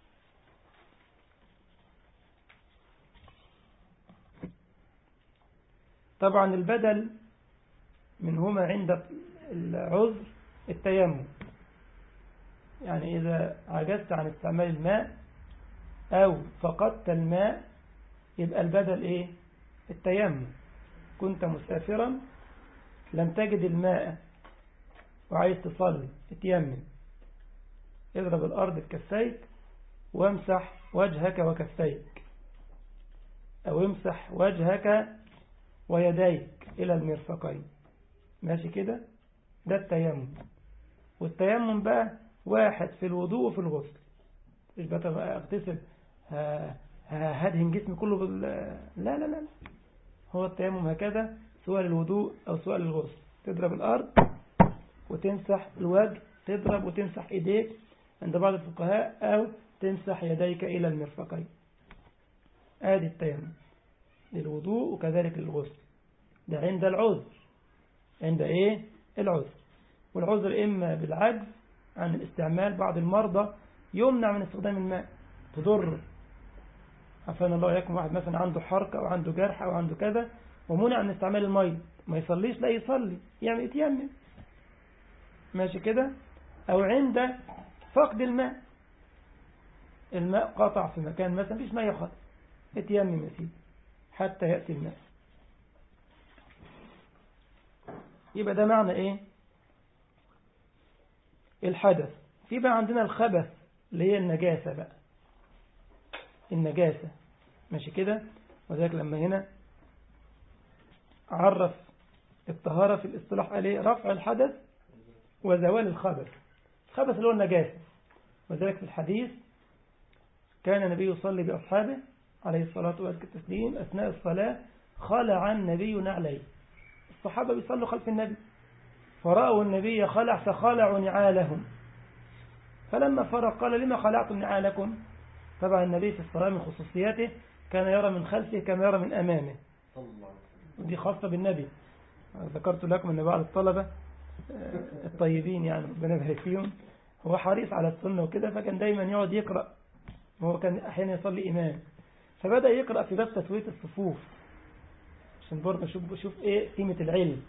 طبعا البدل منهما عند العذر التيمم يعني إذا عجزت عن استعمال الماء أو فقدت الماء يبقى البدل إيه التيمم كنت مسافرا لم تجد الماء وعايز تصلي اتيمم اضرب الأرض بكفيك وامسح وجهك وكفيك أو امسح وجهك ويديك إلى المرفقين ماشي كده ده التيمم والتيمم بقى واحد في الوضوء وفي الغسل مش بقى اغتسل هدهن جسمي كله بال... لا لا لا هو التيمم هكذا سواء للوضوء أو سواء للغسل تضرب الأرض وتمسح الوجه تضرب وتمسح إيديك عند بعض الفقهاء أو تمسح يديك إلى المرفقين آدي التيمم للوضوء وكذلك للغسل ده عند العذر عند إيه العذر والعذر إما بالعجز عن الاستعمال بعض المرضى يمنع من استخدام الماء تضر عفان الله يكون واحد مثلا عنده حرق أو عنده جرح أو عنده كذا ومنع من استعمال المية ما يصليش لا يصلي يعني يتيمم ماشي كده أو عند فقد الماء الماء قطع في مكان مثلا مفيش مية خالص اتيمم يا سيدي حتى يأتي الماء يبقى ده معنى ايه الحدث في بقى عندنا الخبث اللي هي النجاسة بقى النجاسة ماشي كده وذلك لما هنا عرف الطهارة في الاصطلاح قال ايه رفع الحدث وزوال الخبث الخبث اللي هو النجاسة وذلك في الحديث كان النبي يصلي بأصحابه عليه الصلاة والتسليم أثناء الصلاة خلع النبي نعليه الصحابة بيصلوا خلف النبي فرأوا النبي خلع فخلعوا نعالهم فلما فرق قال لما خلعتم نعالكم طبعا النبي في الصلاة من خصوصياته كان يرى من خلفه كما يرى من أمامه ودي خاصة بالنبي ذكرت لكم أن بعض الطلبة الطيبين يعني ربنا يبارك فيهم هو حريص على السنة وكده فكان دايما يقعد يقرأ وهو كان أحيانا يصلي إمام فبدأ يقرأ في باب تسوية الصفوف عشان برضه شوف شوف إيه قيمة العلم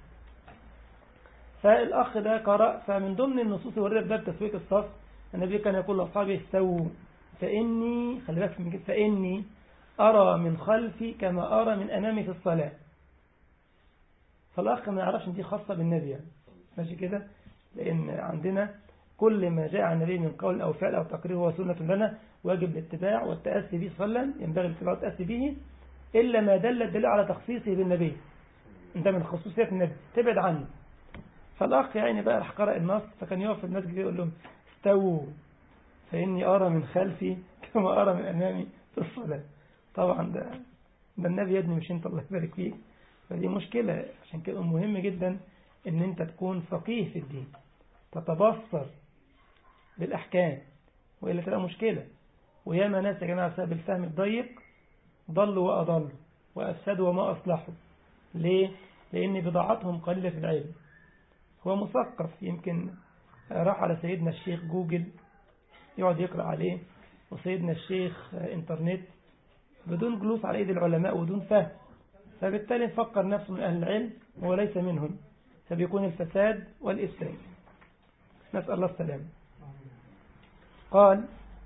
فالأخ ده قرأ فمن ضمن النصوص اللي وردت باب تسوية الصف النبي كان يقول لأصحابه استووا فإني خلي بالك من كده فإني أرى من خلفي كما أرى من أمامي في الصلاة فالأخ ما يعرفش ان دي خاصة بالنبي يعني ماشي كده لأن عندنا كل ما جاء عن النبي من قول أو فعل أو تقرير هو سنة لنا واجب الاتباع والتأسي به صلى الله عليه وسلم ينبغي الاتباع والتأسي به إلا ما دل الدليل على تخصيصه بالنبي انت من خصوصيات النبي تبعد عنه فالأخ يعني بقى راح قرأ النص فكان يقف في المسجد يقول لهم استووا فإني أرى من خلفي كما أرى من أمامي في الصلاة طبعا ده ده النبي يا ابني مش انت الله يبارك فيك فدي مشكلة عشان كده مهم جدا ان انت تكون فقيه في الدين تتبصر بالأحكام وإلا تبقى مشكلة وياما ناس يا جماعة بسبب الفهم الضيق ضلوا وأضلوا وأفسدوا وما أصلحوا ليه؟ لأن بضاعتهم قليلة في العلم هو مثقف يمكن راح على سيدنا الشيخ جوجل يقعد يقرأ عليه وسيدنا الشيخ انترنت بدون جلوس على ايد العلماء ودون فهم فبالتالي فكر نفسه من أهل العلم وهو ليس منهم فبيكون الفساد والإفساد نسأل الله السلام قال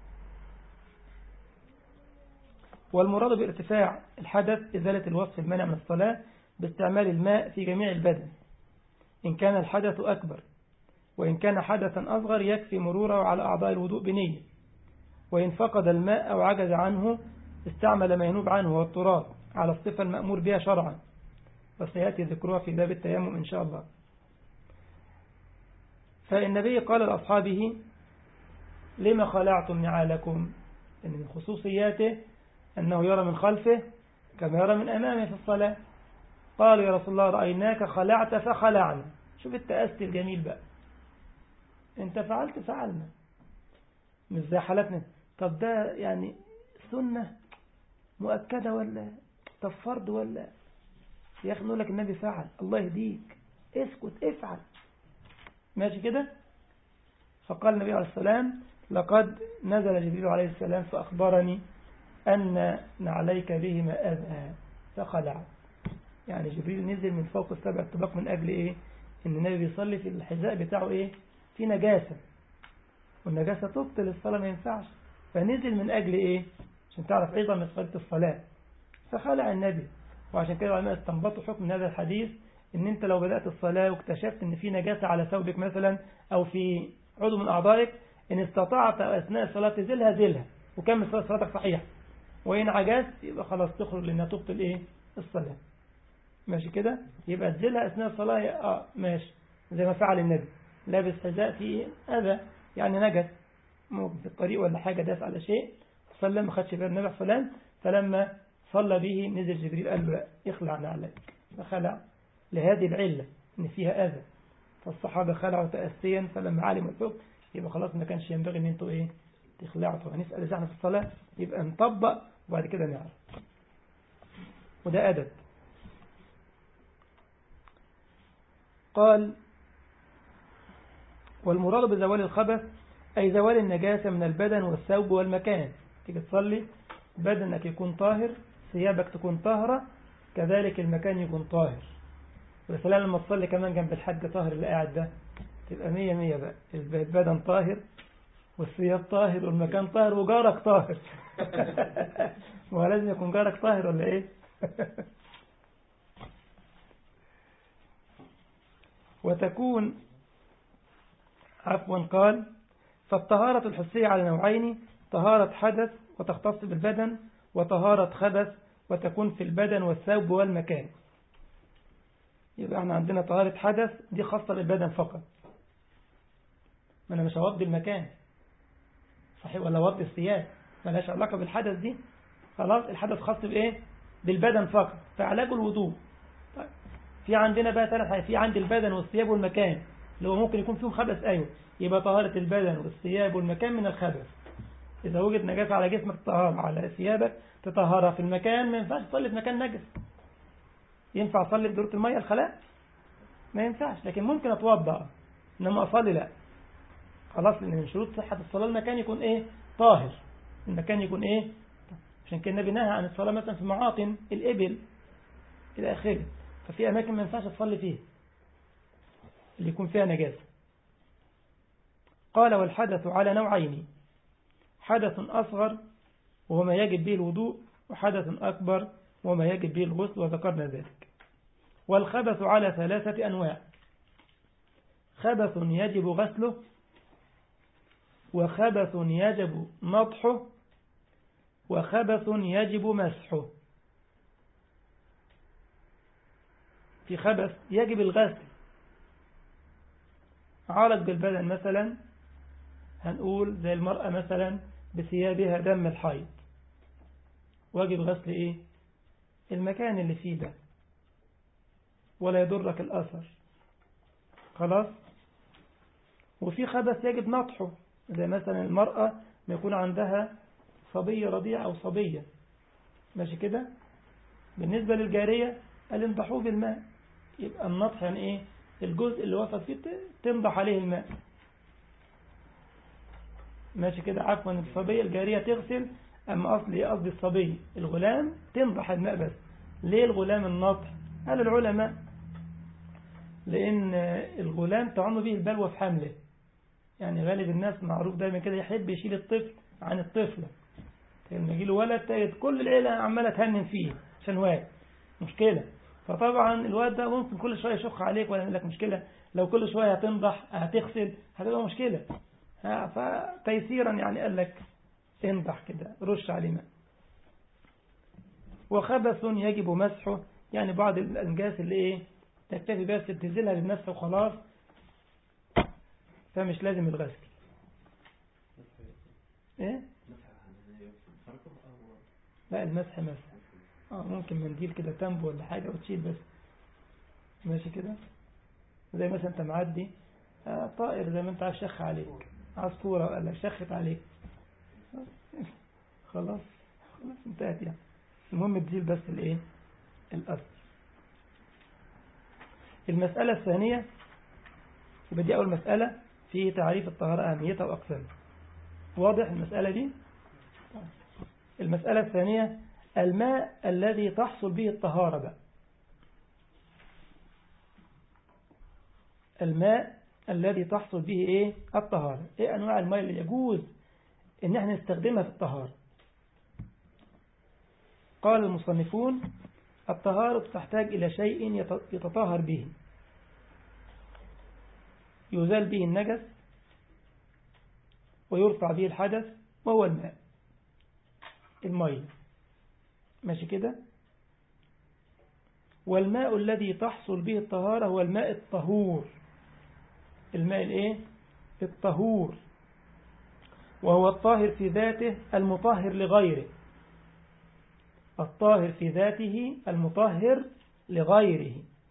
والمراد بارتفاع الحدث إزالة الوصف المانع من الصلاة باستعمال الماء في جميع البدن إن كان الحدث أكبر وإن كان حدثا أصغر يكفي مروره على أعضاء الوضوء بنية وإن فقد الماء أو عجز عنه استعمل ما ينوب عنه والتراب على الصفة المأمور بها شرعا وسيأتي ذكرها في باب التيمم إن شاء الله فالنبي قال لأصحابه لما خلعتم نعالكم إن من خصوصياته أنه يرى من خلفه كما يرى من أمامه في الصلاة قالوا يا رسول الله رأيناك خلعت فخلعنا شوف التأسي الجميل بقى انت فعلت فعلنا مش زي حالتنا طب ده يعني سنة مؤكدة ولا طب فرض ولا يا أخي نقول لك النبي فعل الله يهديك اسكت افعل ماشي كده فقال النبي عليه السلام لقد نزل جبريل عليه السلام فأخبرني أن نعليك بهما أذى فخلع يعني جبريل نزل من فوق السبع الطباق من أجل إيه إن النبي بيصلي في الحذاء بتاعه إيه في نجاسة والنجاسة تبطل الصلاة ما ينفعش فنزل من أجل إيه عشان تعرف أيضا مسألة الصلاة فخلع النبي وعشان كده العلماء استنبطوا حكم من هذا الحديث ان انت لو بدأت الصلاة واكتشفت ان في نجاسة على ثوبك مثلا او في عضو من اعضائك ان استطعت اثناء الصلاة تزيلها زيلها وكمل صلاتك صحيح وان عجزت يبقى خلاص تخرج لانها تبطل ايه الصلاة ماشي كده يبقى تزيلها اثناء الصلاة اه ماشي زي ما فعل النبي لابس حذاء فيه اذى يعني نجس ممكن في الطريق ولا حاجة داس على شيء صلى ما خدش بال النبي فلان فلما صلى به نزل جبريل قال له لا اخلع نعلك فخلع لهذه العلة ان فيها اذى فالصحابة خلعوا تأسيا فلما علموا الحكم يبقى خلاص ما كانش ينبغي ان انتوا ايه تخلعوا طبعا نسأل اذا احنا في الصلاة يبقى نطبق وبعد كده نعرف وده أدب قال والمراد بزوال الخبث أي زوال النجاسة من البدن والثوب والمكان تيجي تصلي بدنك يكون طاهر ثيابك تكون طاهرة كذلك المكان يكون طاهر وسلام لما تصلي كمان جنب الحاج طاهر اللي قاعد ده تبقى مية مية بقى البدن طاهر والثياب طاهر والمكان طاهر وجارك طاهر وهو لازم يكون جارك طاهر ولا ايه وتكون عفوا قال فالطهارة الحسية على نوعين طهارة حدث وتختص بالبدن وطهارة خبث وتكون في البدن والثوب والمكان يبقى احنا عندنا طهارة حدث دي خاصة بالبدن فقط ما انا مش هوضي المكان صحيح ولا وضي الثياب ملهاش علاقة بالحدث دي خلاص الحدث خاص بايه بالبدن فقط فعلاج الوضوء طيب. في عندنا بقى ثلاث حاجات في عند البدن والثياب والمكان اللي هو ممكن يكون فيهم خبث أيوه يبقى طهارة البدن والثياب والمكان من الخبث إذا وجد نجاسة على جسمك تطهر على ثيابك تطهرها في المكان ما ينفعش تصلي في مكان نجس ينفع أصلي بدورة المية الخلاء ما ينفعش لكن ممكن أتوضأ إنما أصلي لا خلاص لأن من شروط صحة الصلاة المكان يكون إيه طاهر المكان يكون إيه عشان كده النبي نهى عن الصلاة مثلا في معاطن الإبل إلى آخره ففي أماكن ما ينفعش تصلي فيها اللي يكون فيها نجاسة قال والحدث على نوعين حدث أصغر وهو ما يجب به الوضوء وحدث أكبر وما يجب به الغسل وذكرنا ذلك والخبث على ثلاثة أنواع خبث يجب غسله وخبث يجب نطحه وخبث يجب مسحه في خبث يجب الغسل عالق بالبدن مثلا هنقول زي المرأة مثلا بثيابها دم الحيض واجب غسل ايه المكان اللي فيه ده ولا يضرك الأثر خلاص وفي خبث يجب نطحه زي مثلا المرأة ما يكون عندها صبية رضيع أو صبية ماشي كده بالنسبة للجارية قال انضحوه بالماء يبقى النطح يعني ايه الجزء اللي وصل فيه تنضح عليه الماء ماشي كده عفوا الصبية الجارية تغسل أما أصلي قصدي الصبي الغلام تنضح الماء بس ليه الغلام النطح قال العلماء لأن الغلام تعم به البلوى في حمله يعني غالب الناس معروف دايما كده يحب يشيل الطفل عن الطفلة لما يجي له ولد تجد كل العيلة عمالة تهنن فيه عشان واد مشكلة فطبعا الواد ده ممكن كل شوية يشخ عليك ولا يعمل لك مشكلة لو كل شوية هتنضح هتغسل هتبقى مشكلة فتيسيرا يعني قال لك انضح كده رش عليه ماء وخبث يجب مسحه يعني بعض الأنجاس اللي ايه تكتفي بس تنزلها للنفس وخلاص فمش لازم الغسل ايه لا المسح مسح اه ممكن منديل كده تنبو ولا حاجة وتشيل بس ماشي كده زي مثلا انت معدي آه طائر زي ما انت عايز شخ عليك عصفورة ولا شخت عليك خلاص خلاص انتهت يعني المهم تزيل بس الايه الأرض المسألة الثانية يبقى دي أول مسألة في تعريف الطهارة أهميتها وأقسامها واضح المسألة دي المسألة الثانية الماء الذي تحصل به الطهارة بقى الماء الذي تحصل به ايه الطهارة ايه انواع الماء اللي يجوز ان احنا نستخدمها في الطهارة قال المصنفون الطهارة تحتاج إلى شيء يتطهر به يزال به النجس ويرفع به الحدث وهو الماء المية ماشي كده والماء الذي تحصل به الطهارة هو الماء الطهور الماء الايه الطهور وهو الطاهر في ذاته المطهر لغيره الطاهر في ذاته المطهر لغيره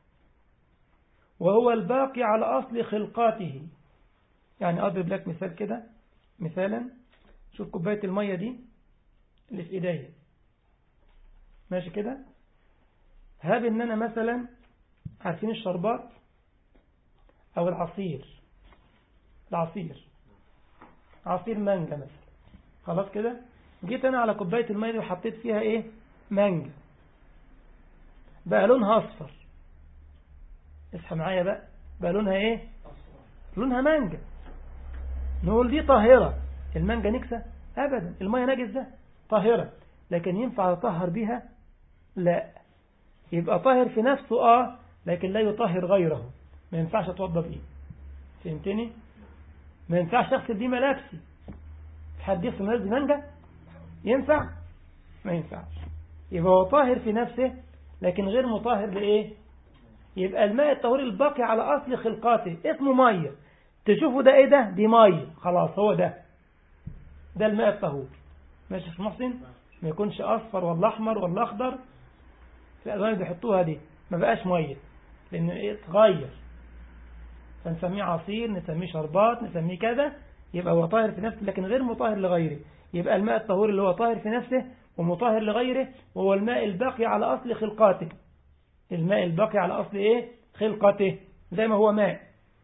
وهو الباقي على أصل خلقاته يعني أضرب لك مثال كده مثالا شوف كوباية المية دي اللي في إيديا ماشي كده هاب إن أنا مثلا عارفين الشربات أو العصير العصير عصير مانجا مثلا خلاص كده جيت أنا على كوباية المية دي وحطيت فيها إيه مانجا بقى لونها أصفر اصحى معايا بقى بقى لونها إيه لونها مانجا نقول دي طاهرة المانجا نكسة أبدا المية نجس ده طاهرة لكن ينفع يطهر بها لا يبقى طاهر في نفسه آه لكن لا يطهر غيره ما ينفعش اتوضى بيه فهمتني ما ينفعش اغسل بيه ملابسي حد يغسل ملابس مانجا ينفع ما ينفعش يبقى هو طاهر في نفسه لكن غير مطهر لإيه يبقى الماء الطهور الباقي على أصل خلقاته اسمه مية تشوفوا ده إيه ده دي مية خلاص هو ده ده الماء الطهور ماشي يا محسن ما يكونش أصفر ولا أحمر ولا أخضر في الألوان اللي بيحطوها دي ما بقاش مية لأنه إيه اتغير فنسميه عصير نسميه شربات نسميه كذا يبقى هو طاهر في نفسه لكن غير مطهر لغيره يبقى الماء الطهور اللي هو طاهر في نفسه ومطهر لغيره وهو الماء الباقي على أصل خلقاته الماء الباقي على أصل إيه خلقته زي ما هو ماء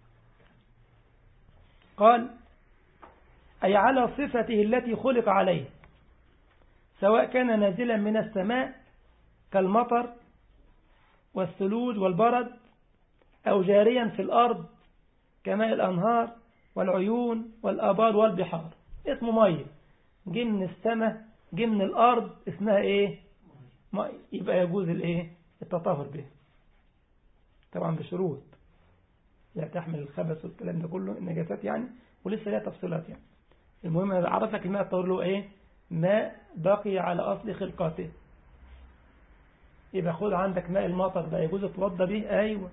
قال أي على صفته التي خلق عليه سواء كان نازلا من السماء كالمطر والثلوج والبرد أو جاريا في الأرض كماء الأنهار والعيون والآبار والبحار اسمه مية جه من السماء جه من الأرض اسمها إيه مية يبقى يجوز الإيه التطهر به طبعا بشروط لا تحمل الخبث والكلام ده كله النجاسات يعني ولسه لها تفصيلات يعني المهم أنا عرف لك الماء الطهور له إيه ماء بقي على أصل خلقاته يبقى خد عندك ماء المطر ده يجوز تتوضى به أيوة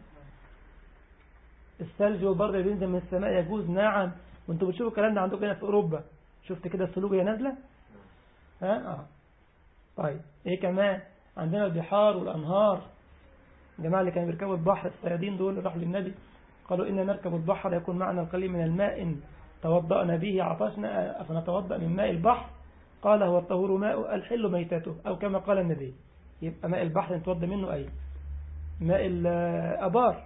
الثلج والبرد اللي بينزل من السماء يجوز نعم وانتوا بتشوفوا الكلام ده عندكم هنا في أوروبا شفت كده السلوك هي نازلة ها اه طيب ايه كمان عندنا البحار والأنهار الجماعة اللي كانوا بيركبوا البحر الصيادين دول راحوا للنبي قالوا إن نركب البحر يكون معنا القليل من الماء إن توضأنا به عطشنا أفنتوضأ من ماء البحر قال هو الطهور ماء الحل ميتته أو كما قال النبي يبقى ماء البحر نتوضى منه أي ماء الأبار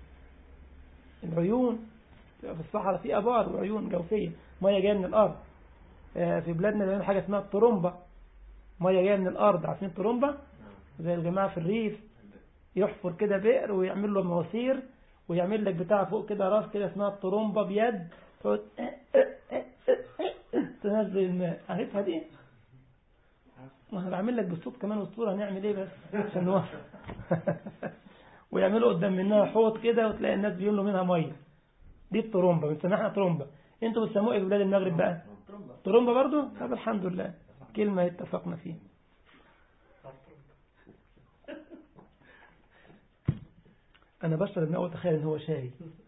العيون في الصحراء في أبار وعيون جوفية مية جاية من الأرض في بلادنا بيعملوا حاجة اسمها الطرمبة مية جاية من الأرض عارفين الطرمبة زي الجماعة في الريف يحفر كده بئر ويعمل له مواسير ويعمل لك بتاع فوق كده راس كده اسمها الطرمبة بيد تنزل الماء عارفها دي ما انا بعمل لك بالصوت كمان والصورة هنعمل ايه بس عشان نوفر ويعملوا قدام منها حوض كده وتلاقي الناس بيملوا منها ميه دي الطرمبة بنسميها احنا طرمبة انتوا بتسموها ايه في بلاد المغرب بقى طرمبة برضو طب الحمد لله كلمة اتفقنا فيها انا بشرب الماء وتخيل ان هو شاي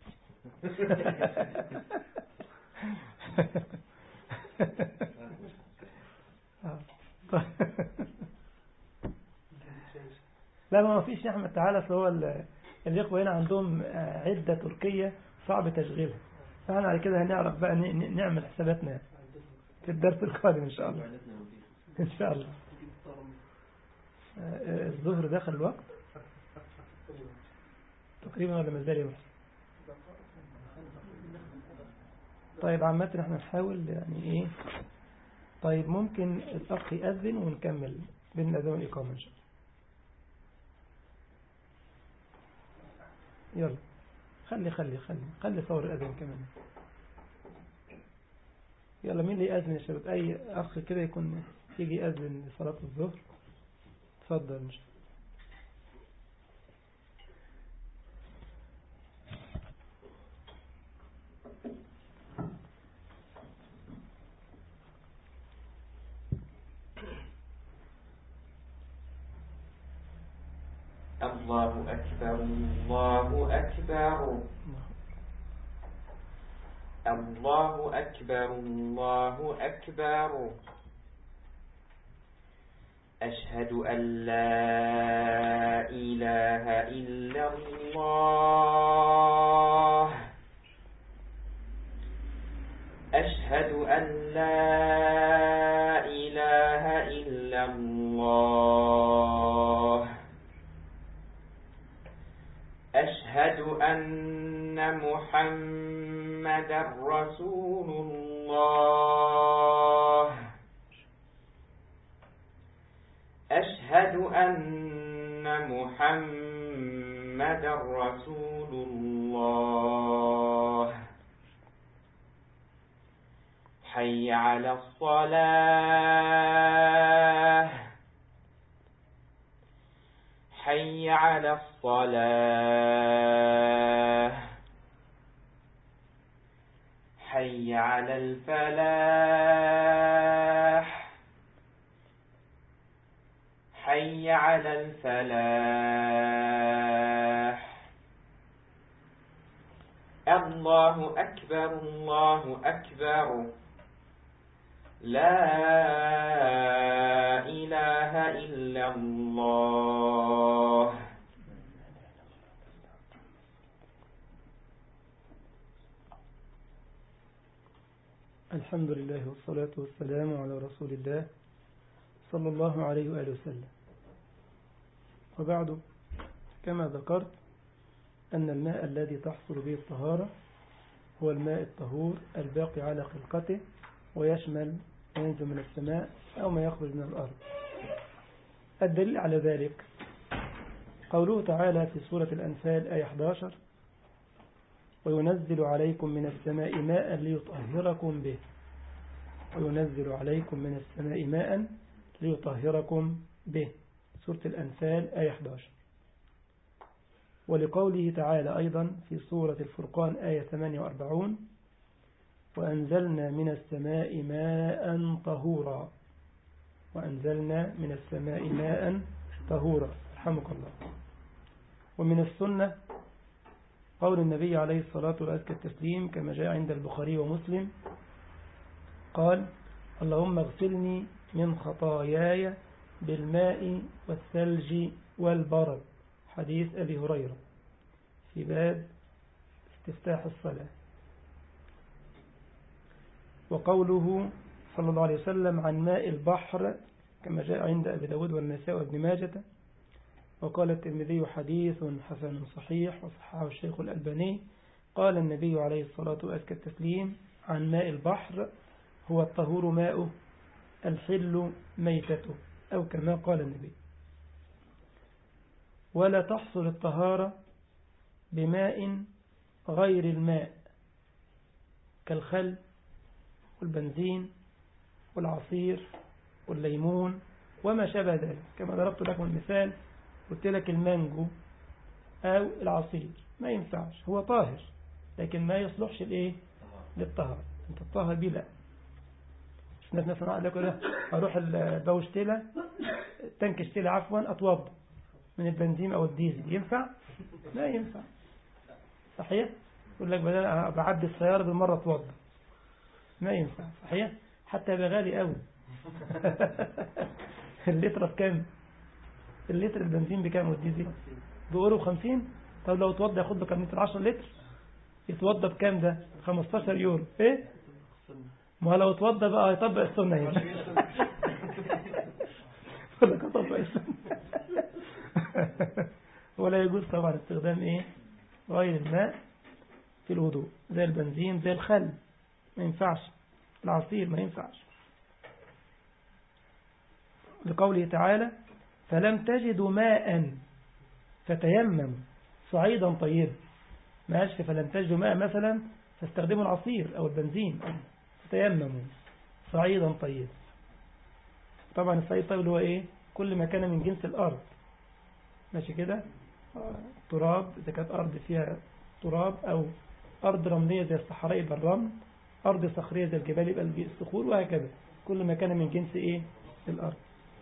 لا ما فيش يا احمد تعالى اصل هو الاخوه هنا عندهم عده تركيه صعب تشغيلها فاحنا على كده هنعرف بقى نعمل حساباتنا في الدرس القادم ان شاء الله ان شاء الله الظهر داخل الوقت تقريبا ولا مازال يوم طيب عامة احنا نحاول يعني ايه طيب ممكن الاخ يأذن ونكمل بين الاذان والاقامة ان شاء الله يلا خلي خلي خلي خلي صور الاذان كمان يلا مين اللي يأذن يا شباب اي اخ كده يكون يجي يأذن لصلاة الظهر اتفضل ان شاء الله الله أكبر الله أكبر الله أكبر الله أكبر أشهد أن لا إله إلا الله أشهد أن لا إله إلا الله أشهد أن محمد رسول الله أشهد أن محمد رسول الله حي على الصلاة حي على الصلاة حي على الفلاح حي على الفلاح الله أكبر الله أكبر لا إله إلا الله الحمد لله والصلاة والسلام على رسول الله صلى الله عليه وآله وسلم وبعد كما ذكرت أن الماء الذي تحصل به الطهارة هو الماء الطهور الباقي على خلقته ويشمل ما ينزل من السماء أو ما يخرج من الأرض الدليل على ذلك قوله تعالى في سورة الأنفال آية 11 وينزل عليكم من السماء ماء ليطهركم به وينزل عليكم من السماء ماء ليطهركم به سورة الأنفال آية 11 ولقوله تعالى أيضا في سورة الفرقان آية 48 وأنزلنا من السماء ماء طهورا وأنزلنا من السماء ماء طهورا رحمك الله ومن السنة قول النبي عليه الصلاة وأزكى التسليم كما جاء عند البخاري ومسلم قال اللهم اغسلني من خطاياي بالماء والثلج والبرد حديث أبي هريرة في باب استفتاح الصلاة وقوله صلى الله عليه وسلم عن ماء البحر كما جاء عند أبي داود والنساء وابن ماجة وقال الترمذي حديث حسن صحيح وصححه الشيخ الألباني قال النبي عليه الصلاة وأزكى التسليم عن ماء البحر هو الطهور ماؤه الحل ميتته أو كما قال النبي ولا تحصل الطهارة بماء غير الماء كالخل والبنزين والعصير والليمون وما شابه ذلك كما ضربت لكم المثال قلت لك المانجو أو العصير ما ينفعش هو طاهر لكن ما يصلحش الايه للطهر انت الطهر بيه لا مش ناس مثلا قال لك اروح البوشتيلة تنك اشتيلة عفوا اتوضى من البنزين او الديزل ينفع لا ينفع صحيح يقول لك بدل بعدي السيارة بالمرة اتوضى ما ينفع صحيح حتى يبقى غالي قوي اللتر بكام اللتر البنزين بكام والديزل بيقولوا 50 طب لو اتوضى ياخد له كام لتر 10 لتر يتوضى بكام ده 15 يورو ايه ما لو اتوضى بقى هيطبق السنه هنا ولا كطبق السنه ولا يجوز طبعا استخدام ايه غير الماء في الوضوء زي البنزين زي الخل ما ينفعش العصير ما ينفعش لقوله تعالى فلم تجدوا ماء فتيمموا صعيدا طيبا ما قالش فلم تجدوا ماء مثلا فاستخدموا العصير أو البنزين فتيمموا صعيدا طيبا طبعا الصعيد الطيب اللي هو ايه كل ما كان من جنس الأرض ماشي كده تراب إذا كانت أرض فيها تراب أو أرض رملية زي الصحراء يبقى الرمل أرض صخرية زي الجبال يبقى الصخور وهكذا كل ما كان من جنس إيه الأرض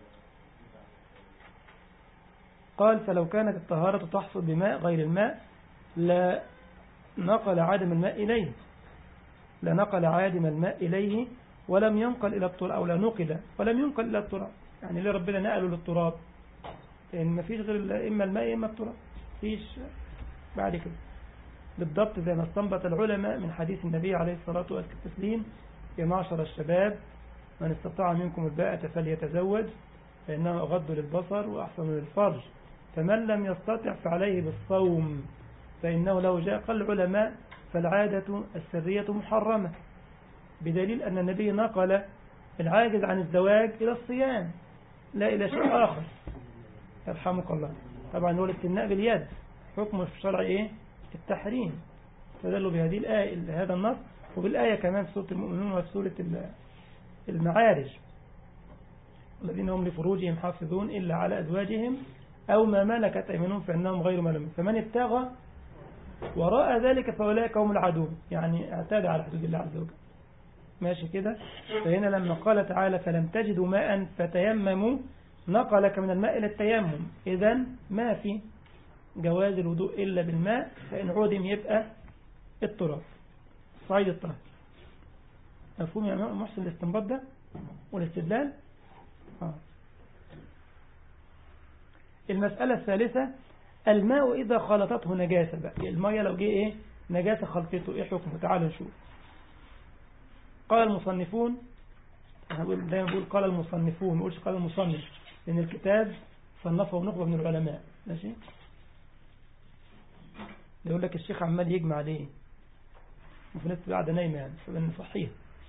قال فلو كانت الطهارة تحصل بماء غير الماء لا نقل عادم الماء إليه لا نقل عادم الماء إليه ولم ينقل إلى التراب أو لا نقل ولم ينقل إلى التراب يعني ليه ربنا نقله للتراب لأن ما فيش غير إما الماء إما التراب فيش بعد كده بالضبط زي ما استنبط العلماء من حديث النبي عليه الصلاة والتسليم يا معشر الشباب من استطاع منكم الباءة فليتزوج فإنه أغض للبصر وأحسن للفرج فمن لم يستطع فعليه بالصوم فإنه لو جاء قال العلماء فالعادة السرية محرمة بدليل أن النبي نقل العاجز عن الزواج إلى الصيام لا إلى شيء آخر يرحمك الله طبعا هو الاستثناء باليد حكم في الشرع إيه التحريم فدلوا بهذه الآية هذا النص وبالآية كمان في سورة المؤمنون وفي سورة المعارج الذين هم لفروجهم حافظون إلا على أزواجهم أو ما ملكت أيمانهم فإنهم غير ملومين فمن ابتغى وراء ذلك فأولئك هم العدو يعني اعتاد على حدود الله عز وجل ماشي كده فهنا لما قال تعالى فلم تجدوا ماء فتيمموا نقلك من الماء إلى التيمم إذا ما في جواز الوضوء إلا بالماء فإن عدم يبقى التراب صعيد الطهر مفهوم يا محسن الاستنباط ده والاستدلال آه. المسألة الثالثة الماء إذا خلطته نجاسة بقى المية لو جه إيه نجاسة خلطته إيه حكمه تعالوا نشوف قال المصنفون أنا بقول دايما بقول قال المصنفون ما بقولش قال المصنف لأن الكتاب صنفه نخبة من العلماء ماشي يقول لك الشيخ عمال يجمع ليه وفي ناس قاعدة نايمة يعني فبن صحيح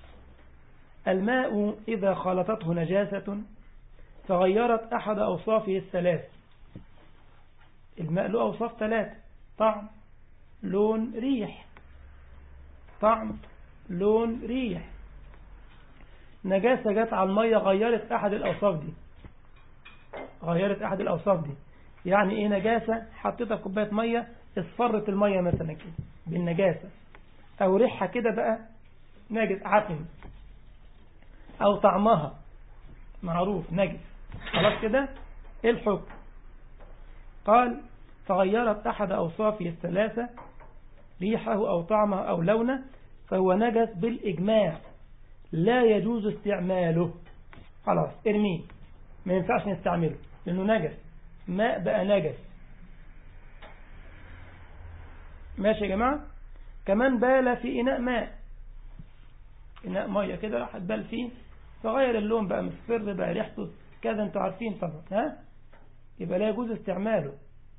الماء إذا خلطته نجاسة فغيرت أحد أوصافه الثلاث الماء له أوصاف ثلاث طعم لون ريح طعم لون ريح نجاسة جت على المية غيرت أحد الأوصاف دي غيرت أحد الأوصاف دي يعني إيه نجاسة حطيتها في كوباية مية اصفرت المية مثلا كده بالنجاسة أو ريحها كده بقى نجس عفن أو طعمها معروف نجس خلاص كده إيه الحكم قال فغيرت أحد أوصافه الثلاثة ريحه أو طعمه أو لونه فهو نجس بالإجماع لا يجوز استعماله خلاص ارميه ما ينفعش نستعمله لأنه نجس ماء بقى نجس ماشي يا جماعة كمان بال في إناء ماء إناء مية كده راح بال فيه فغير اللون بقى مصفر بقى ريحته كذا انتوا عارفين طبعا ها يبقى لا يجوز استعماله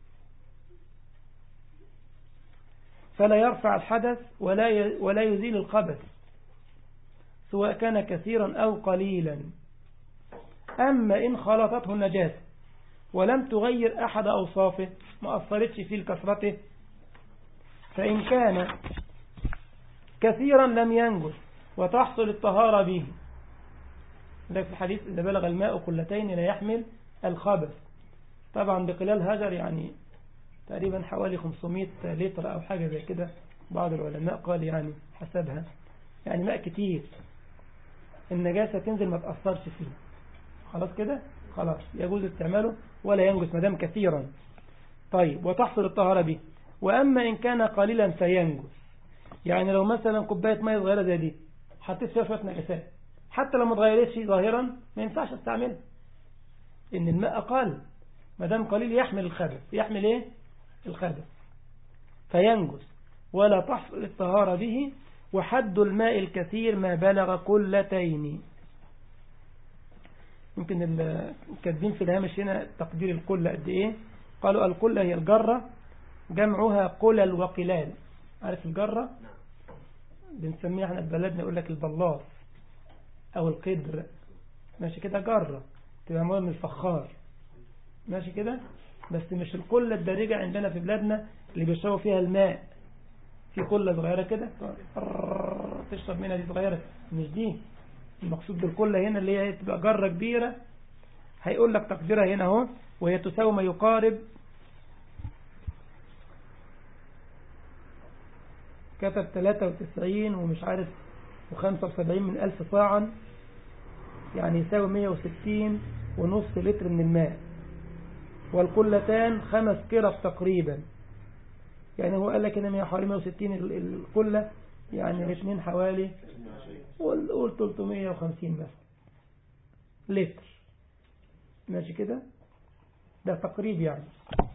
فلا يرفع الحدث ولا ولا يزيل الخبث سواء كان كثيرا أو قليلا أما إن خلطته النجاسة ولم تغير أحد أوصافه ما أثرتش في كثرته فإن كان كثيرا لم ينجس وتحصل الطهارة به ذلك في الحديث إذا بلغ الماء قلتين لا يحمل الخبث طبعا بقلال هجر يعني تقريبا حوالي 500 لتر أو حاجة زي كده بعض العلماء قال يعني حسبها يعني ماء كتير النجاسة تنزل ما تأثرش فيه خلاص كده خلاص يجوز استعماله ولا ينجس مدام كثيرا طيب وتحصل الطهارة به وأما إن كان قليلا فينجس يعني لو مثلا كوباية مية صغيرة زي دي حطيت فيها شوية نجاسات حتى لو ما اتغيرتش ظاهرا ما ينفعش استعملها إن الماء أقل ما دام قليل يحمل الخبث يحمل إيه الخبث فينجس ولا تحصل الطهارة به وحد الماء الكثير ما بلغ قلتين يمكن الكاتبين في الهامش هنا تقدير القلة قد إيه قالوا القلة هي الجرة جمعها قلل وقلال عارف الجرة بنسميها احنا في بلدنا يقول لك البلاط أو القدر ماشي كده جرة تبقى معمولة من الفخار ماشي كده بس مش القلة الدارجة عندنا في بلادنا اللي بيشربوا فيها الماء في قلة صغيرة كده تشرب منها دي صغيرة مش دي المقصود بالقلة هنا اللي هي تبقى جرة كبيرة هيقول لك تقديرها هنا اهو وهي تساوي ما يقارب كتب 93 ومش عارف و75 من ألف صاعا يعني يساوي 160 ونص لتر من الماء والقلتان خمس كرف تقريبا يعني هو قال لك ان حوالي 160 القلة يعني الاثنين حوالي قول 350 مثلا لتر ماشي كده ده تقريب يعني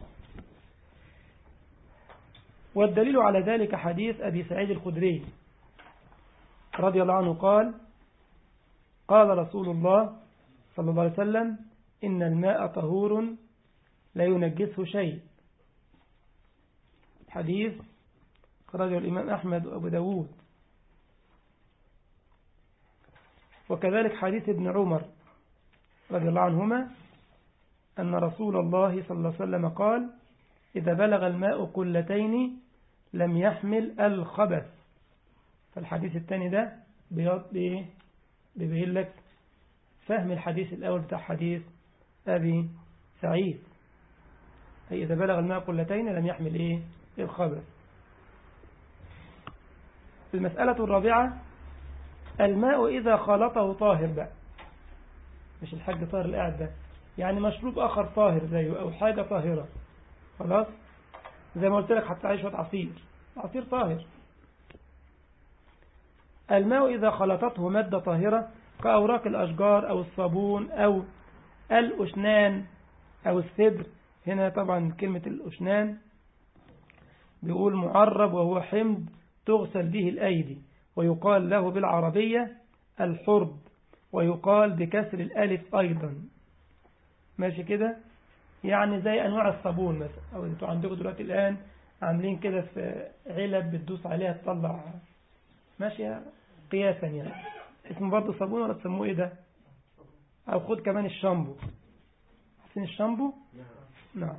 والدليل على ذلك حديث أبي سعيد الخدري رضي الله عنه قال قال رسول الله صلى الله عليه وسلم إن الماء طهور لا ينجسه شيء حديث خرجه الإمام أحمد وأبو داود وكذلك حديث ابن عمر رضي الله عنهما أن رسول الله صلى الله عليه وسلم قال إذا بلغ الماء قلتين لم يحمل الخبث فالحديث الثاني ده بيبين لك فهم الحديث الأول بتاع حديث أبي سعيد أي إذا بلغ الماء قلتين لم يحمل إيه الخبث المسألة الرابعة الماء إذا خلطه طاهر بقى مش الحاج طاهر القاعد ده يعني مشروب آخر طاهر زيه أو حاجة طاهرة خلاص زي ما قلت لك حتى عايش شوية عصير عصير طاهر الماء إذا خلطته مادة طاهرة كأوراق الأشجار أو الصابون أو الأشنان أو السدر هنا طبعا كلمة الأشنان بيقول معرب وهو حمض تغسل به الأيدي ويقال له بالعربية الحرب ويقال بكسر الألف أيضا ماشي كده يعني زي أنواع الصابون مثلا أو أنتوا عندكم دلوقتي الآن عاملين كده في علب بتدوس عليها تطلع ماشية قياسا يعني اسمه برضه صابون ولا تسموه ايه ده او خد كمان الشامبو عارفين الشامبو نعم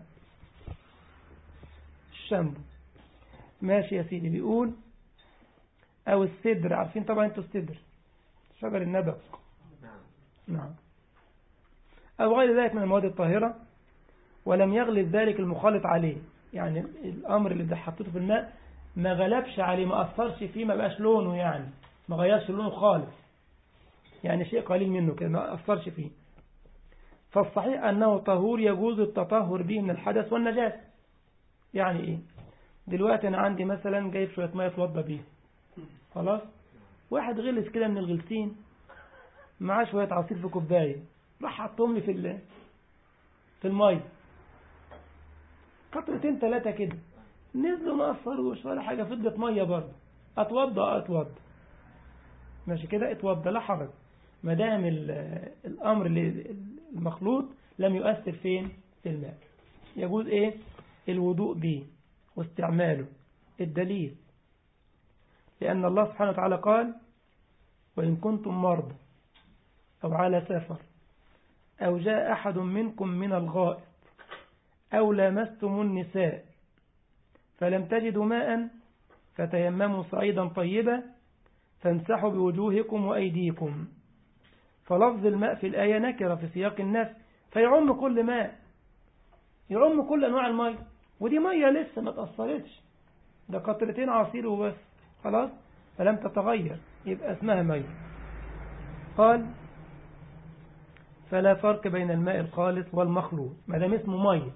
الشامبو ماشي يا سيدي بيقول او السدر عارفين طبعا انتوا السدر شجر النبق نعم او غير ذلك من المواد الطاهرة ولم يغلب ذلك المخالط عليه يعني الامر اللي حطيته في الماء ما غلبش عليه ما اثرش فيه ما بقاش لونه يعني ما غيرش لونه خالص يعني شيء قليل منه كده ما أثرش فيه فالصحيح أنه طهور يجوز التطهر به من الحدث والنجاسة يعني إيه دلوقتي أنا عندي مثلا جايب شوية مية اتوضى بيه خلاص واحد غلس كده من الغلسين معاه شوية عصير في كوباية راح حطهم لي في ال في المية قطرتين ثلاثة كده نزلوا ما أثروش ولا حاجة فضلت مية برضه أتوضى أتوضى ماشي كده اتوضى لا حرج ما دام الأمر المخلوط لم يؤثر فين في الماء يجوز ايه الوضوء به واستعماله الدليل لأن الله سبحانه وتعالى قال وإن كنتم مرضى أو على سفر أو جاء أحد منكم من الغائط أو لامستم النساء فلم تجدوا ماء فتيمموا صعيدا طيبا فامسحوا بوجوهكم وأيديكم فلفظ الماء في الآية نكرة في سياق النفس فيعم كل ماء يعم كل أنواع الماء ودي مية لسه ما تأثرتش ده قطرتين عصير وبس خلاص فلم تتغير يبقى اسمها مية قال فلا فرق بين الماء الخالص والمخلوط ما دام اسمه مية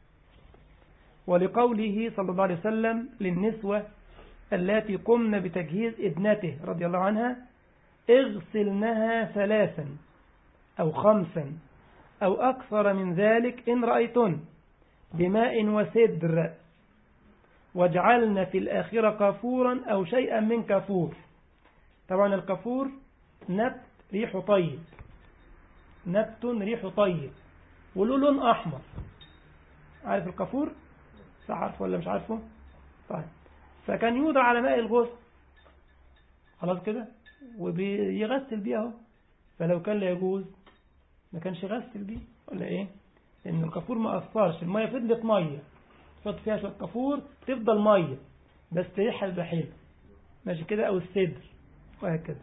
ولقوله صلى الله عليه وسلم للنسوة التي قمن بتجهيز ابنته رضي الله عنها اغسلنها ثلاثا أو خمسا أو أكثر من ذلك إن رأيتن بماء وسدر واجعلن في الآخرة كافورا أو شيئا من كافور طبعا الكافور نبت ريح طيب نبت ريح طيب وله لون أحمر عارف الكافور صح عارفه ولا مش عارفه طيب فكان يوضع على ماء الغسل خلاص كده وبيغسل بيه اهو فلو كان لا يجوز ما كانش يغسل بيه ولا ايه لان الكافور ما اثرش الميه فضلت ميه تحط فيها شويه كافور تفضل ميه بس ريحها يبقى حلو ماشي كده او السدر وهكذا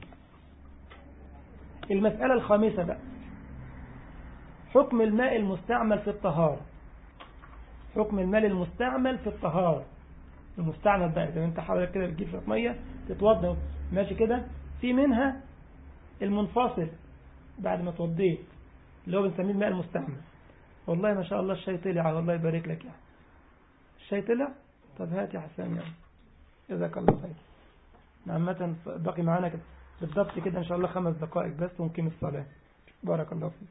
المسألة الخامسة بقى حكم الماء المستعمل في الطهارة حكم الماء المستعمل في الطهارة المستعمل بقى زي ما انت حضرتك كده بتجيب شويه ميه تتوضى ماشي كده في منها المنفصل بعد ما توضيت اللي هو بنسميه الماء المستعمل والله ما شاء الله الشاي طلع والله يبارك لك يعني الشاي طلع طب هات يا حسام يعني جزاك الله خير عامة باقي معانا كده بالضبط كده ان شاء الله خمس دقائق بس ونقيم الصلاة بارك الله فيك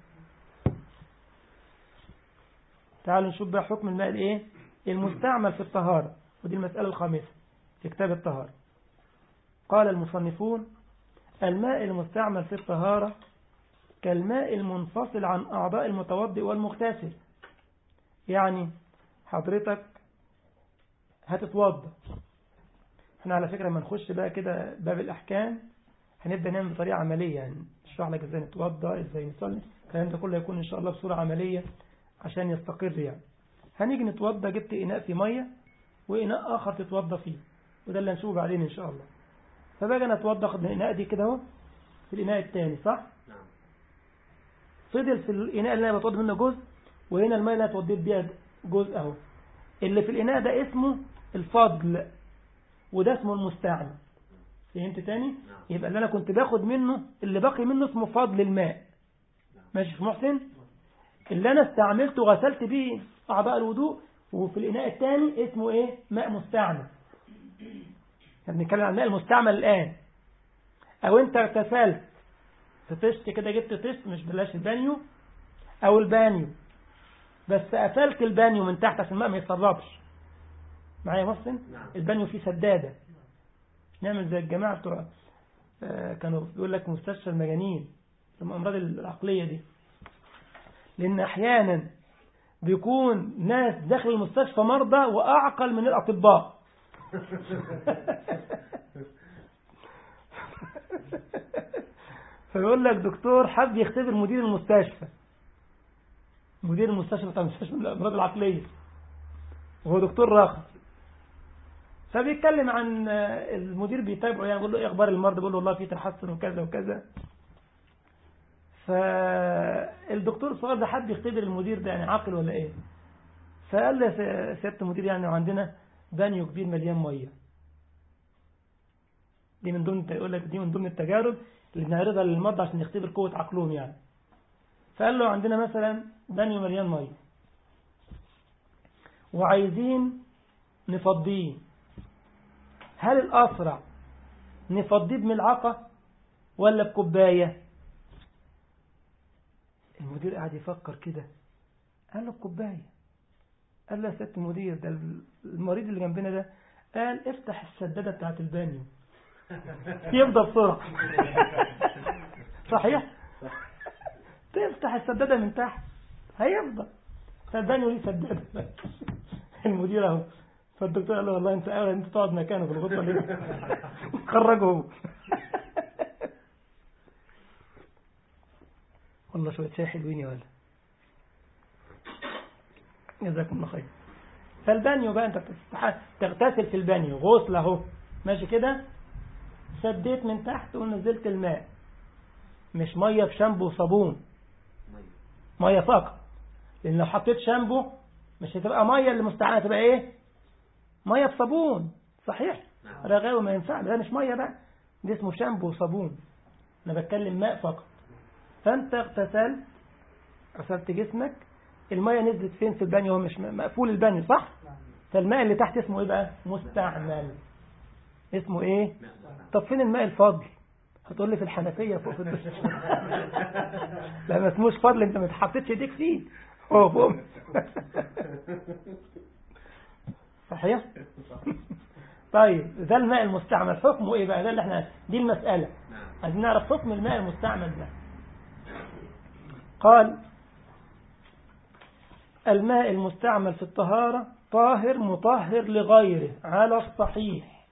تعالوا نشوف بقى حكم الماء الايه المستعمل في الطهارة ودي المسألة الخامسة في كتاب الطهارة قال المصنفون الماء المستعمل في الطهارة كالماء المنفصل عن أعضاء المتوضئ والمغتسل يعني حضرتك هتتوضى احنا على فكرة لما نخش بقى كده باب الأحكام هنبدأ نعمل بطريقة عملية يعني نشرح لك ازاي نتوضى ازاي نصلي الكلام ده كله يكون ان شاء الله بصورة عملية عشان يستقر يعني هنيجي نتوضى جبت إناء في مية وإناء آخر تتوضى فيه وده اللي هنشوفه بعدين إن شاء الله فبقى أنا أتوضى من الإناء دي كده اهو في الإناء الثاني صح؟ نعم فضل في الإناء اللي أنا بتوضى منه جزء وهنا المية اللي أنا اتوضيت بيها جزء أهو اللي في الإناء ده اسمه الفضل وده اسمه المستعمل فهمت تاني؟ يبقى اللي أنا كنت باخد منه اللي باقي منه اسمه فضل الماء ماشي في محسن؟ اللي أنا استعملته غسلت بيه أعضاء الوضوء وفي الإناء الثاني اسمه إيه ماء مستعمل احنا بنتكلم عن الماء المستعمل الآن أو أنت اغتسلت في طشت كده جبت طشت مش بلاش البانيو أو البانيو بس قفلت البانيو من تحت عشان الماء ما يتسربش معايا محسن نعم. البانيو فيه سدادة نعمل زي الجماعة بتوع آه، كانوا بيقول لك مستشفى المجانين الأمراض العقلية دي لأن أحيانا بيكون ناس داخل المستشفى مرضى وأعقل من الأطباء فيقول لك دكتور حب يختبر مدير المستشفى مدير المستشفى بتاع مستشفى الأمراض العقلية وهو دكتور راقي فبيتكلم عن المدير بيتابعه يعني بيقول له ايه اخبار المرضى بيقول له والله في تحسن وكذا وكذا فالدكتور الصغير ده حب يختبر المدير ده يعني عاقل ولا ايه فقال له يا سياده المدير يعني عندنا بانيو كبير مليان ميه دي من ضمن يقول لك دي من ضمن التجارب اللي بنعرضها للمرضى عشان يختبر قوه عقلهم يعني فقال له عندنا مثلا بانيو مليان ميه وعايزين نفضيه هل الأسرع نفضيه بملعقة ولا بكوباية المدير قاعد يفكر كده قال له بكوباية قال له يا سيادة المدير ده المريض اللي جنبنا ده قال افتح السدادة بتاعت البانيو يفضى بسرعة صحيح تفتح السدادة من تحت هيفضى فالبانيو ليه سدادة المدير اهو فالدكتور قال له والله انت قاعد انت تقعد مكانه في الغرفه ليه خرجه هو والله شويه شاي حلوين يا ولد جزاكم الله خير فالبانيو بقى انت بتستح... تغتسل في البانيو غسل اهو ماشي كده سديت من تحت ونزلت الماء مش ميه بشامبو وصابون ميه فقط لان لو حطيت شامبو مش هتبقى ميه اللي مستعانه تبقى ايه ميه بصابون صحيح رغاوي ما ينفع ده مش ميه بقى دي اسمه شامبو وصابون انا بتكلم ماء فقط فانت اغتسلت غسلت جسمك الميه نزلت فين في البانيو هو مش مقفول البانيو صح فالماء اللي تحت اسمه ايه بقى مستعمل اسمه ايه طب فين الماء الفضل هتقول لي في الحنفيه فوق في الدش لا ما اسموش فضل انت ما حطيتش ايديك فيه هو فوق صحيح طيب ده الماء المستعمل حكمه ايه بقى ده اللي احنا دي المسألة عايزين نعرف حكم الماء المستعمل ده قال الماء المستعمل في الطهارة طاهر مطهر لغيره على الصحيح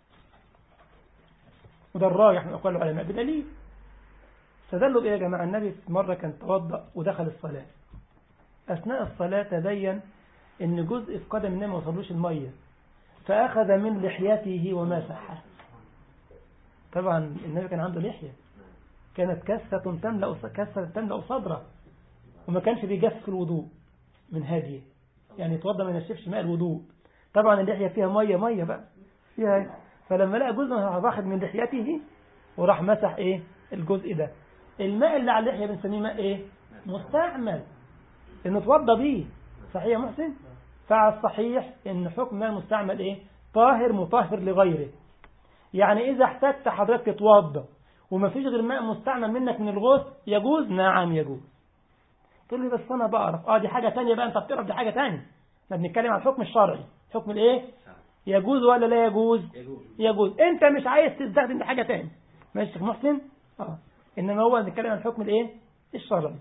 وده الراجح من أقوال العلماء بدليل استدلوا بإيه يا جماعة النبي في مرة كان توضأ ودخل الصلاة أثناء الصلاة تبين ان جزء في قدم النبي ما وصلوش المية فأخذ من لحيته ومسحها طبعا النبي كان عنده لحية كانت كسة تملأ كسة تملأ صدره وما كانش بيجف الوضوء من هاديه يعني يتوضى ما ينشفش ماء الوضوء طبعا اللحية فيها مية مية بقى فيها فلما لقى جزء واخد من لحيته وراح مسح ايه الجزء ده الماء اللي على اللحية بنسميه ماء ايه مستعمل انه اتوضى بيه صحيح يا محسن فعلى الصحيح ان حكم الماء المستعمل ايه طاهر مطهر لغيره يعني اذا احتجت حضرتك تتوضى وما فيش غير ماء مستعمل منك من الغسل يجوز نعم يجوز تقول لي بس انا بعرف اه دي حاجة تانية بقى انت بتعرف دي حاجة تانية احنا بنتكلم عن الحكم الشرعي حكم الايه يجوز ولا لا يجوز يجوز انت مش عايز تستخدم دي حاجة تانية ماشي يا محسن اه انما هو بنتكلم عن الحكم الايه الشرعي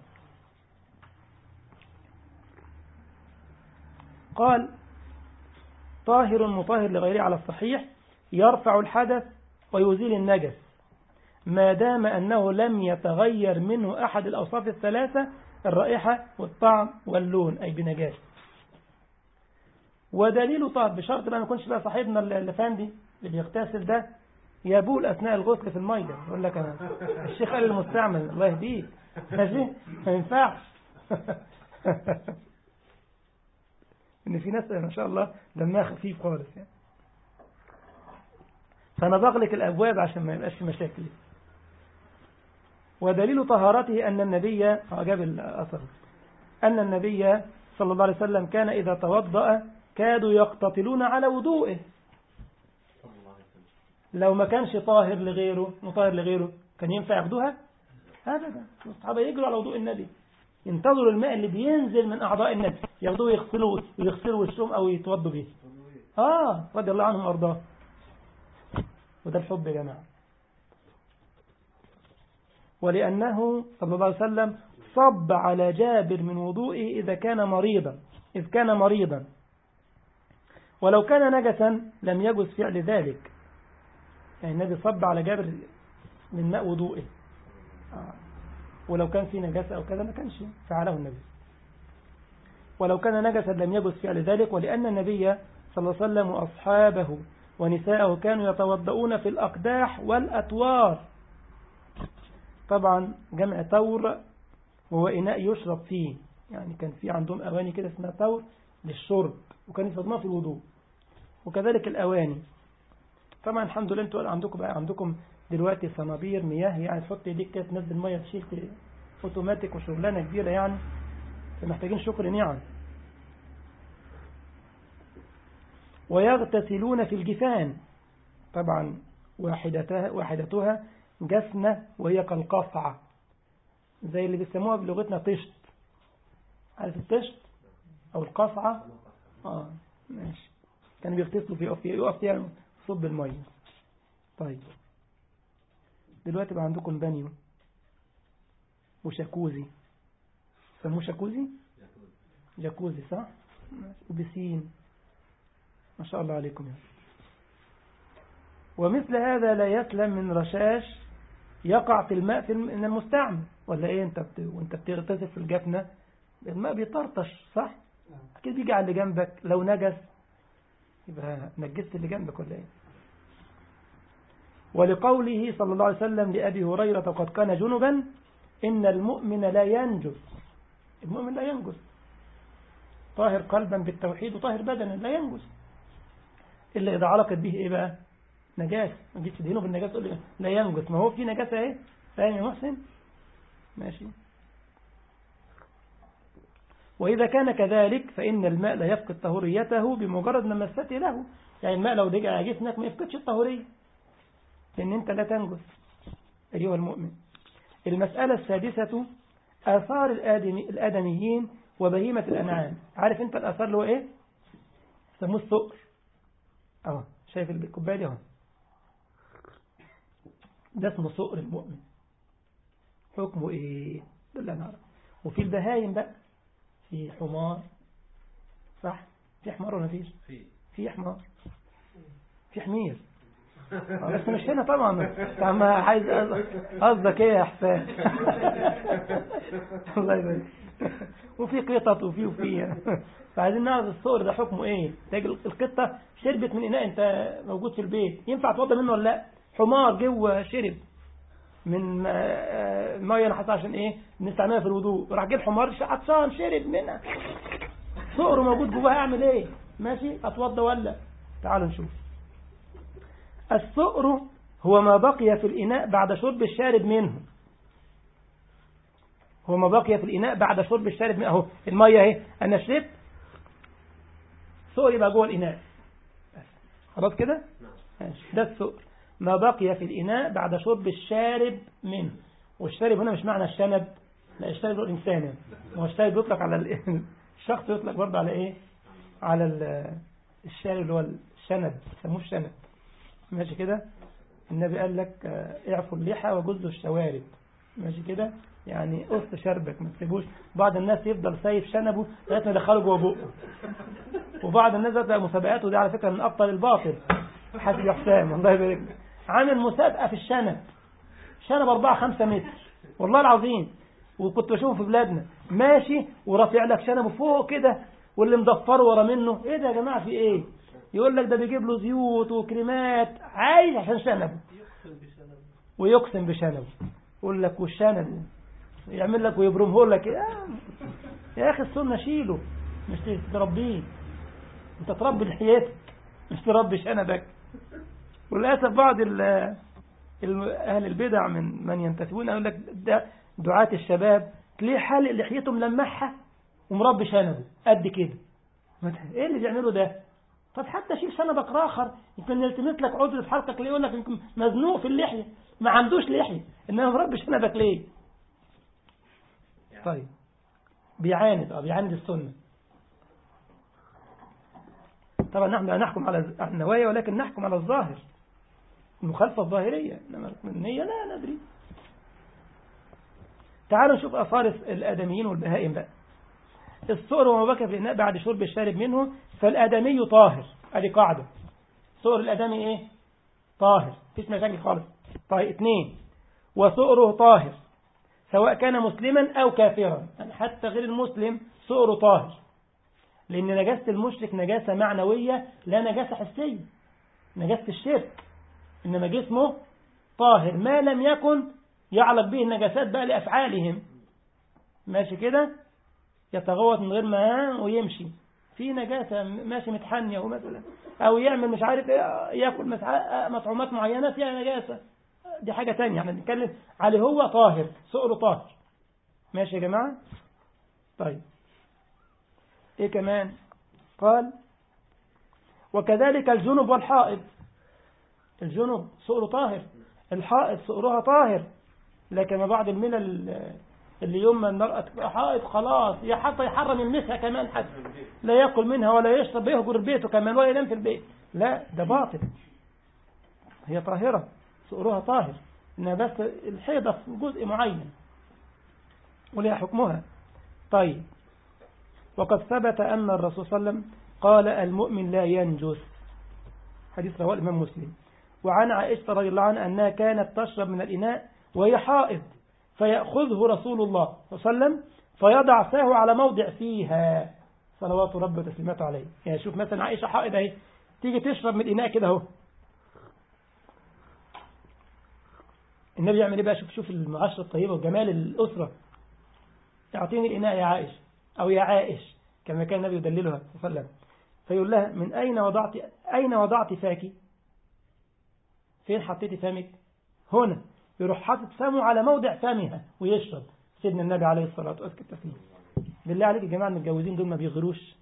قال طاهر مطهر لغيره على الصحيح يرفع الحدث ويزيل النجس ما دام أنه لم يتغير منه أحد الأوصاف الثلاثة الرائحة والطعم واللون أي بنجاسة ودليل طهر بشرط ما يكونش بقى صاحبنا اللفاندي اللي بيغتسل ده يبول أثناء الغسل في المية يقول لك أنا الشيخ قال المستعمل الله يهديك ماشي ما ينفعش ان في ناس ما شاء الله دمها خفيف خالص يعني فانا بغلق الابواب عشان ما يبقاش في مشاكل ودليل طهارته ان النبي جاب الاثر ان النبي صلى الله عليه وسلم كان اذا توضأ كادوا يقتتلون على وضوئه لو ما كانش طاهر لغيره مطهر لغيره كان ينفع ياخدوها ابدا الصحابه يجروا على وضوء النبي ينتظروا الماء اللي بينزل من أعضاء النبي ياخدوه يغسلوا ويغسلوا وشهم أو يتوضوا به آه رضي الله عنهم وأرضاه وده الحب يا جماعة ولأنه صلى الله عليه وسلم صب على جابر من وضوئه إذا كان مريضا إذ كان مريضا ولو كان نجسا لم يجز فعل ذلك يعني النبي صب على جابر من ماء وضوئه آه. ولو كان في نجاسة أو كذا ما كانش فعله النبي ولو كان نجسا لم يجز فعل ذلك ولأن النبي صلى الله عليه وسلم وأصحابه ونساءه كانوا يتوضؤون في الأقداح والأتوار طبعا جمع تور وهو إناء يشرب فيه يعني كان في عندهم أواني كده اسمها تور للشرب وكان يستخدمها في الوضوء وكذلك الأواني طبعا الحمد لله انتوا عندكم بقى عندكم دلوقتي صنابير مياه يعني تحط ايديك كده تنزل ميه تشيل اوتوماتيك وشغلانه كبيره يعني فمحتاجين شكر نعم ويغتسلون في الجفان طبعا واحدتها واحدتها جفنة وهي كالقصعة زي اللي بيسموها بلغتنا طشت عارف الطشت أو القصعة آه ماشي كانوا بيغتسلوا في يقف يقف يعني صب المية طيب دلوقتي بقى عندكم بانيو وشاكوزي سموه شاكوزي جاكوزي صح وبسين ما شاء الله عليكم يا ومثل هذا لا يسلم من رشاش يقع في الماء في من المستعمل ولا ايه انت بت... وانت بتغتسل في الجفنة الماء بيطرطش صح اكيد بيجي على اللي جنبك لو نجس يبقى نجست اللي جنبك ولا ايه ولقوله صلى الله عليه وسلم لأبي هريرة قد كان جنبا إن المؤمن لا ينجس المؤمن لا ينجس طاهر قلبا بالتوحيد وطاهر بدنا لا ينجس إلا إذا علقت به إيه بقى نجاسة ما جيتش تدهنه بالنجاسة تقول لي لا ينجس ما هو في نجاسة إيه فاهم يا محسن ماشي وإذا كان كذلك فإن الماء لا يفقد طهوريته بمجرد ما مسته له يعني الماء لو رجع جسمك ما يفقدش الطهورية لأن أنت لا تنجس أيها المؤمن المسألة السادسة آثار الآدمي الآدميين وبهيمة الأنعام عارف أنت الآثار اللي هو إيه سموه السؤر أهو شايف الكوباية دي أهو ده اسمه سؤر المؤمن حكمه إيه ده اللي أنا أعرف وفي البهايم بقى في حمار صح في حمار ولا فيش في في حمار في حمير آه، بس مش هنا طبعا طب ما عايز قصدك ايه يا حسين الله يبارك وفي قطط وفي وفي فعايزين نعرف الصور ده حكمه ايه تلاقي القطه شربت من اناء انت موجود في البيت ينفع توضى منه ولا لا حمار جوه شرب من آه، ميه نحطها عشان ايه نستعملها في الوضوء راح جيب حمار عطشان شرب منها صقره موجود جواها اعمل ايه ماشي اتوضى ولا تعالوا نشوف الصقر هو ما بقي في الإناء بعد شرب الشارب منه هو ما بقي في الإناء بعد شرب الشارب منه أهو المية اهي أنا شربت صقر يبقى جوه الإناء خلاص كده ماشي. ده الصقر ما بقي في الإناء بعد شرب الشارب منه والشارب هنا مش معنى الشنب لا الشارب هو الإنسان يعني. هو الشارب يطلق على ال- الشخص يطلق برضه على إيه على ال- الشارب اللي هو الشنب يسموه الشنب ماشي كده النبي قال لك آه، اعفوا اللحى وجزوا الشوارب ماشي كده يعني قص شربك ما تسيبوش بعض الناس يفضل سايب شنبه لغايه ما يدخله جوه بقه وبعض الناس بقى مسابقات ودي على فكره من ابطل الباطل حسب يا حسام الله يبارك لك. عامل مسابقه في الشنب شنب 4 5 متر والله العظيم وكنت بشوفه في بلادنا ماشي ورافع لك شنبه فوق كده واللي مضفره ورا منه ايه ده يا جماعه في ايه يقول لك ده بيجيب له زيوت وكريمات عايز عشان شنبه ويقسم بشنبه يقول لك والشنب يعمل لك ويبرمه لك يا, يا اخي السنه شيله مش تربيه انت تربي لحيتك مش تربي شنبك وللاسف بعض ال ال- اهل البدع من من ينتسبون يقول لك ده دعاة الشباب تلاقيه حالق لحيته ملمعها ومربي شنبه قد كده ايه اللي بيعمله ده طب حتى شيل شنبك راخر يمكن يلتمس لك عذر في حلقك ليه يقول لك يمكن مزنوق في اللحيه ما عندوش لحيه انما مربي شنبك ليه طيب بيعاند اه بيعاند السنه طبعا نحن لا نحكم على النوايا ولكن نحكم على الظاهر المخالفة الظاهرية إنما النية لا ندري تعالوا نشوف أثار الآدميين والبهائم بقى الصور وما بكى في الإناء بعد شرب الشارب منه فالآدمي طاهر هذه قاعدة صور الآدمي إيه طاهر مفيش مشاكل خالص طيب اثنين وصؤره طاهر سواء كان مسلما أو كافرا يعني حتى غير المسلم صؤره طاهر لأن نجاسة المشرك نجاسة معنوية لا نجاسة حسية نجاسة الشرك إنما جسمه طاهر ما لم يكن يعلق به النجاسات بقى لأفعالهم ماشي كده يتغوط من غير ما ويمشي في نجاسة ماشي متحنية مثلا أو يعمل مش عارف يأكل مطعومات معينة فيها نجاسة دي حاجة تانية احنا بنتكلم عليه هو طاهر سؤله طاهر ماشي يا جماعة طيب ايه كمان قال وكذلك الجنب والحائض الجنب سؤله طاهر الحائض سؤلها طاهر لكن بعض الملل اللي يوم ما المرأة تبقى حائض خلاص يا حتى يحرم يلمسها كمان حتى لا يأكل منها ولا يشرب يهجر بيته كمان ولا ينام في البيت لا ده باطل هي طاهرة سؤلها طاهر إنها بس الحيضة في جزء معين ولها حكمها طيب وقد ثبت أن الرسول صلى الله عليه وسلم قال المؤمن لا ينجس حديث رواه الإمام مسلم وعن عائشة رضي الله عنها أنها كانت تشرب من الإناء وهي حائض فيأخذه رسول الله صلى الله عليه وسلم فيضع فاه على موضع فيها صلوات ربه وتسليماته عليه يعني شوف مثلا عائشة حائض اهي تيجي تشرب من الإناء كده اهو النبي يعمل ايه بقى شوف شوف المعاشرة الطيبة وجمال الأسرة اعطيني الإناء يا عائش أو يا عائش كما كان النبي يدللها صلى الله عليه وسلم فيقول لها من أين وضعت أين وضعت فاك فين حطيتي فمك هنا يروح حاطط فمه على موضع فمها ويشرب سيدنا النبي عليه الصلاة والسلام بالله عليك يا جماعة المتجوزين دول ما بيغروش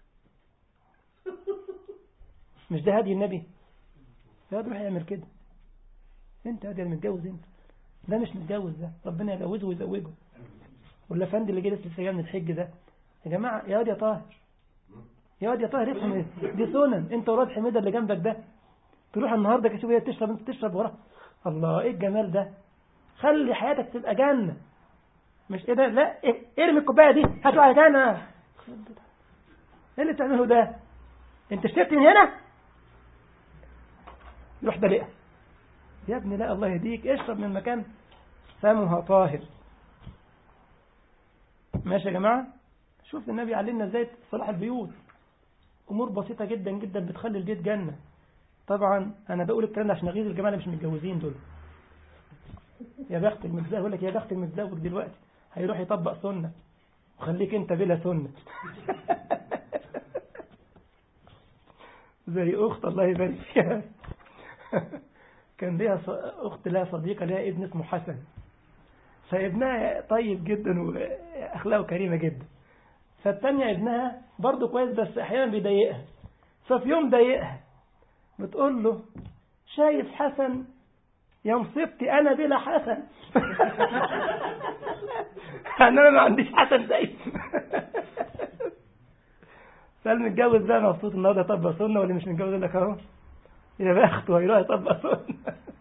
مش ده هدي النبي فهذا روح يعمل كده انت هدي المتجوز انت ده مش متجوز ده ربنا يجوزه ويزوجه ولا فند اللي جه لسه جاي من الحج ده يا جماعة يا واد يا طاهر يا واد يا طاهر افهم دي سنن انت وراد حميدة اللي جنبك ده تروح النهاردة كشوف هي تشرب انت تشرب وراها الله ايه الجمال ده خلي حياتك تبقى جنة مش ايه ده لا إيه ارمي الكوبايه دي هاتوا على جنة ايه اللي بتعمله ده انت شربت من هنا يروح دلقها يا ابني لا الله يهديك اشرب من مكان فمها طاهر ماشي يا جماعة شوف النبي علمنا ازاي صلاح البيوت امور بسيطة جدا جدا بتخلي البيت جنة طبعا انا بقول الكلام ده عشان اغيظ الجماعه اللي مش متجوزين دول يا بخت المتزوج يقول لك يا بخت المتزوج دلوقتي هيروح يطبق سنه وخليك انت بلا سنه زي اخت الله يبارك فيها كان ليها اخت لها صديقه لها ابن اسمه حسن فابنها طيب جدا واخلاقه كريمه جدا فالتانية ابنها برضه كويس بس احيانا بيضايقها ففي يوم ضايقها بتقول له شايف حسن يا مصيبتي انا بلا حسن انا ما عنديش حسن زي فالمتجوز بقى مبسوط النهارده طبق سنه واللي مش متجوز يقول لك اهو يا بخته هيروح يطبق سنه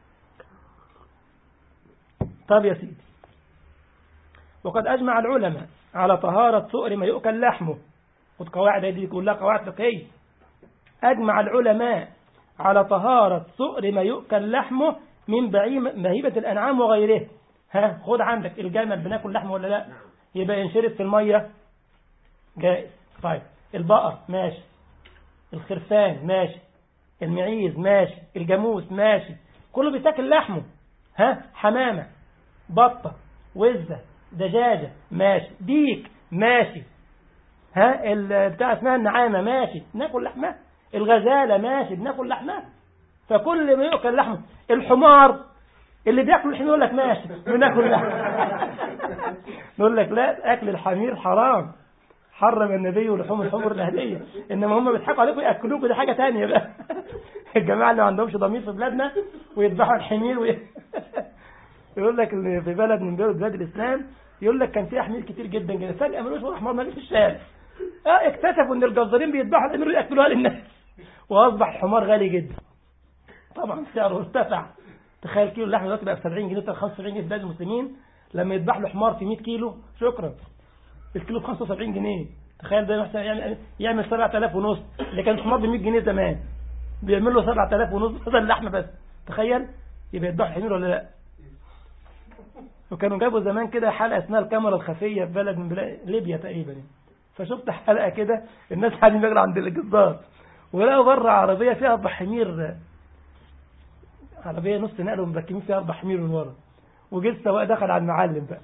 طب يا سيدي وقد اجمع العلماء على طهارة سؤر ما يؤكل لحمه خد قواعد دي كلها قواعد فقهيه أجمع العلماء على طهارة سؤر ما يؤكل لحمه من مهيبة الأنعام وغيره ها خد عندك الجمل بناكل لحمه ولا لا يبقى ينشرب في المية جائز طيب البقر ماشي الخرفان ماشي المعيز ماشي الجاموس ماشي كله بيتاكل لحمه ها حمامة بطة وزة دجاجة ماشي ديك ماشي ها بتاع اسمها النعامة ماشي ناكل لحمها الغزالة ماشي بناكل لحمها فكل ما يؤكل لحمه الحمار اللي بياكل الحمير يقول لك ماشي بناكل لحمه نقول لك لا اكل الحمير حرام حرم النبي لحوم الحمر الاهليه انما هم بيضحكوا عليكم ياكلوكوا دي حاجه ثانيه بقى الجماعه اللي ما عندهمش ضمير في بلادنا ويذبحوا الحمير وي... يقول لك اللي في بلد من بلاد الاسلام يقول لك كان في حمير كتير جدا جدا فجاه ملوش ولا حمار مالوش في الشارع اه اكتشفوا ان الجزارين بيذبحوا الامير وياكلوها للناس واصبح الحمار غالي جدا طبعا سعره ارتفع تخيل كيلو اللحمه دلوقتي بقى ب 70 جنيه 75 جنيه في بلاد المسلمين لما يذبح له حمار في 100 كيلو شكرا الكيلو ب 75 جنيه تخيل ده مثلا يعمل يعمل 7000 ونص اللي كان الحمار ب 100 جنيه زمان بيعمل له 7000 ونص هذا اللحمه بس تخيل يبقى يذبح حمير ولا لا وكانوا جابوا زمان كده حلقه اسمها الكاميرا الخفيه في بلد من بلاد ليبيا تقريبا فشفت حلقه كده الناس قاعدين بيجروا عند الجزار ولقوا بره عربيه فيها اربع حمير عربيه نص نقل ومركبين فيها اربع حمير من ورا وجه السواق دخل على المعلم بقى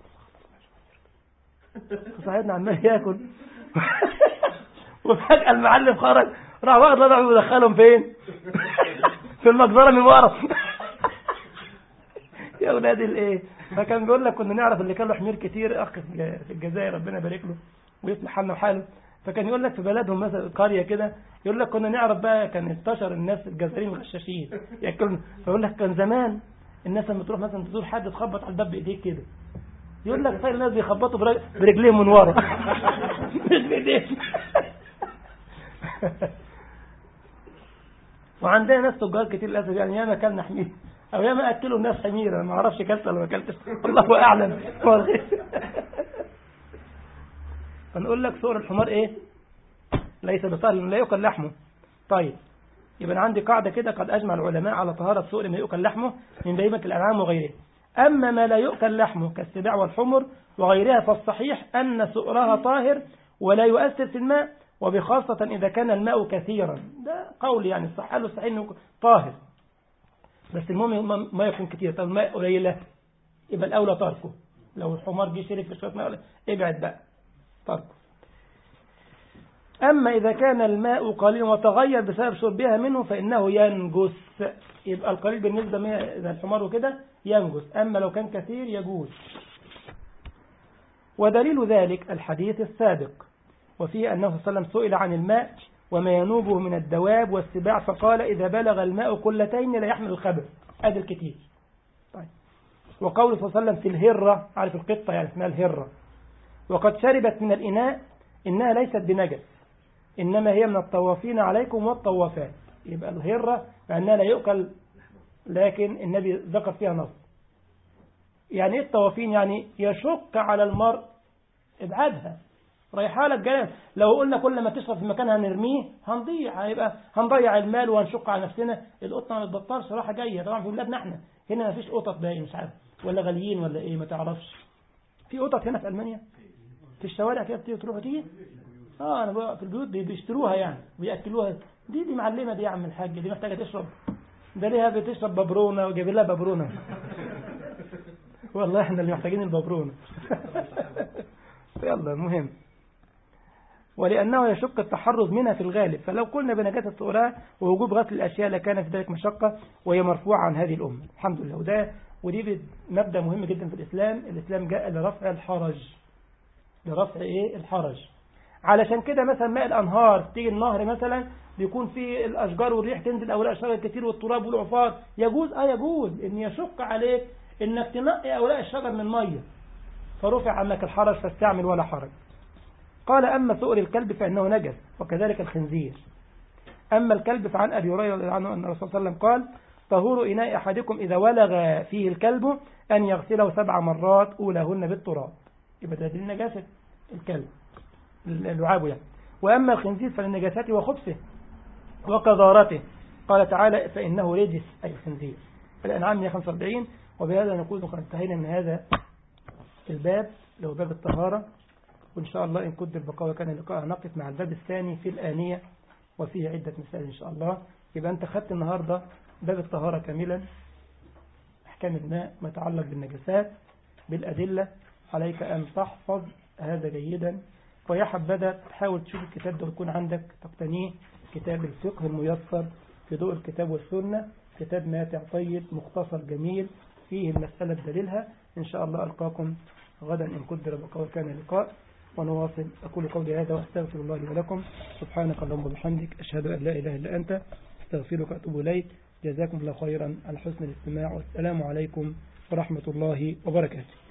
صاحبنا عمال ياكل وفجأة المعلم خرج راح واخد الوضع ودخلهم فين؟ في المجزرة من ورا يا اولاد الايه فكان بيقول لك كنا نعرف اللي كان له حمير كتير اخ في الجزائر ربنا يبارك له ويصلح حالنا وحاله فكان يقول لك في بلدهم مثلا قريه كده يقول لك كنا نعرف بقى كان انتشر الناس الجزائريين غشاشين ياكلوا فيقول لك كان زمان الناس لما تروح مثلا تزور حد تخبط على الباب بايديك كده يقول لك طيب الناس بيخبطوا برجليهم من ورا مش بايديهم وعندنا ناس تجار كتير للاسف يعني ياما اكلنا حمير او ياما اكلوا الناس حمير انا ما اعرفش كلت ولا ما اكلتش الله اعلم فنقول لك صور الحمار ايه ليس بطهر لا يؤكل لحمه طيب يبقى عندي قاعدة كده قد أجمع العلماء على طهارة سوء ما يؤكل لحمه من بهيمة الأنعام وغيرها أما ما لا يؤكل لحمه كالسباع والحمر وغيرها فالصحيح أن سؤرها طاهر ولا يؤثر في الماء وبخاصة إذا كان الماء كثيرا ده قول يعني الصح قالوا الصحيح أنه طاهر بس المهم ما يكون كثير طب الماء قليلة يبقى الأولى تركه لو الحمار جه شرب في شوية ماء ابعد بقى تركه أما إذا كان الماء قليلا وتغير بسبب شربها منه فإنه ينجس يبقى القليل بالنسبة للحمار وكده ينجس أما لو كان كثير يجوز ودليل ذلك الحديث السابق وفيه أنه صلى الله عليه وسلم سئل عن الماء وما ينوبه من الدواب والسباع فقال إذا بلغ الماء قلتين لا يحمل الخبر هذا الكتير طيب وقول صلى الله عليه وسلم في الهرة عارف القطة يعني اسمها الهرة وقد شربت من الإناء إنها ليست بنجس إنما هي من الطوافين عليكم والطوافات يبقى الهرة أنها لا يؤكل لكن النبي ذكر فيها نص يعني ايه الطوافين يعني يشق على المرء ابعادها رايحة لك جنب لو قلنا كل ما تشرب في مكان هنرميه هنضيع هيبقى هنضيع المال وهنشق على نفسنا القطة ما بتبطلش راحة جاية طبعا في بلادنا احنا هنا ما فيش قطط باقي مش عارف ولا غاليين ولا ايه ما تعرفش في قطط هنا في المانيا في الشوارع كده بتيجي تروح وتيجي اه انا بقى في البيوت بيشتروها يعني بياكلوها دي دي معلمه دي يا عم الحاج دي محتاجه تشرب ده ليها بتشرب ببرونه وجايب لها ببرونه والله احنا اللي محتاجين الببرونه يلا المهم ولأنه يشق التحرز منها في الغالب فلو قلنا بنجاسة الصورة ووجوب غسل الأشياء لكان في ذلك مشقة وهي مرفوعة عن هذه الأمة الحمد لله وده ودي مبدأ مهم جدا في الإسلام الإسلام جاء لرفع الحرج لرفع إيه الحرج علشان كده مثلا ماء الأنهار تيجي النهر مثلا بيكون فيه الأشجار والريح تنزل أوراق الشجر الكثير والتراب والعفار يجوز آه يجوز إن يشق عليك إنك تنقي أوراق الشجر من مية فرفع عنك الحرج فاستعمل ولا حرج قال أما سؤر الكلب فإنه نجس وكذلك الخنزير أما الكلب فعن أبي هريرة رضي الله عنه أن الرسول صلى الله عليه وسلم قال طهور إناء أحدكم إذا ولغ فيه الكلب أن يغسله سبع مرات أولهن بالتراب يبقى ده دليل نجاسة الكلب اللعاب يعني وأما الخنزير فلنجاسته وخبثه وقذارته قال تعالى فإنه رجس أي الخنزير الأنعام 145 وبهذا نكون قد انتهينا من هذا الباب لو باب الطهارة وإن شاء الله إن كنت البقاء كان اللقاء نقف مع الباب الثاني في الآنية وفيه عدة مسائل إن شاء الله يبقى أنت خدت النهاردة باب الطهارة كاملا أحكام الماء ما يتعلق بالنجاسات بالأدلة عليك أن تحفظ هذا جيدا ويا حبذا تحاول تشوف الكتاب ده ويكون عندك تقتنيه كتاب الفقه الميسر في ضوء الكتاب والسنة كتاب ماتع طيب مختصر جميل فيه المسألة بدليلها إن شاء الله ألقاكم غدا إن قدر بقاء كان لقاء ونواصل أقول قولي هذا وأستغفر الله لي ولكم سبحانك اللهم وبحمدك أشهد أن لا إله إلا أنت أستغفرك وأتوب إليك جزاكم الله خيرا على حسن الاستماع والسلام عليكم ورحمة الله وبركاته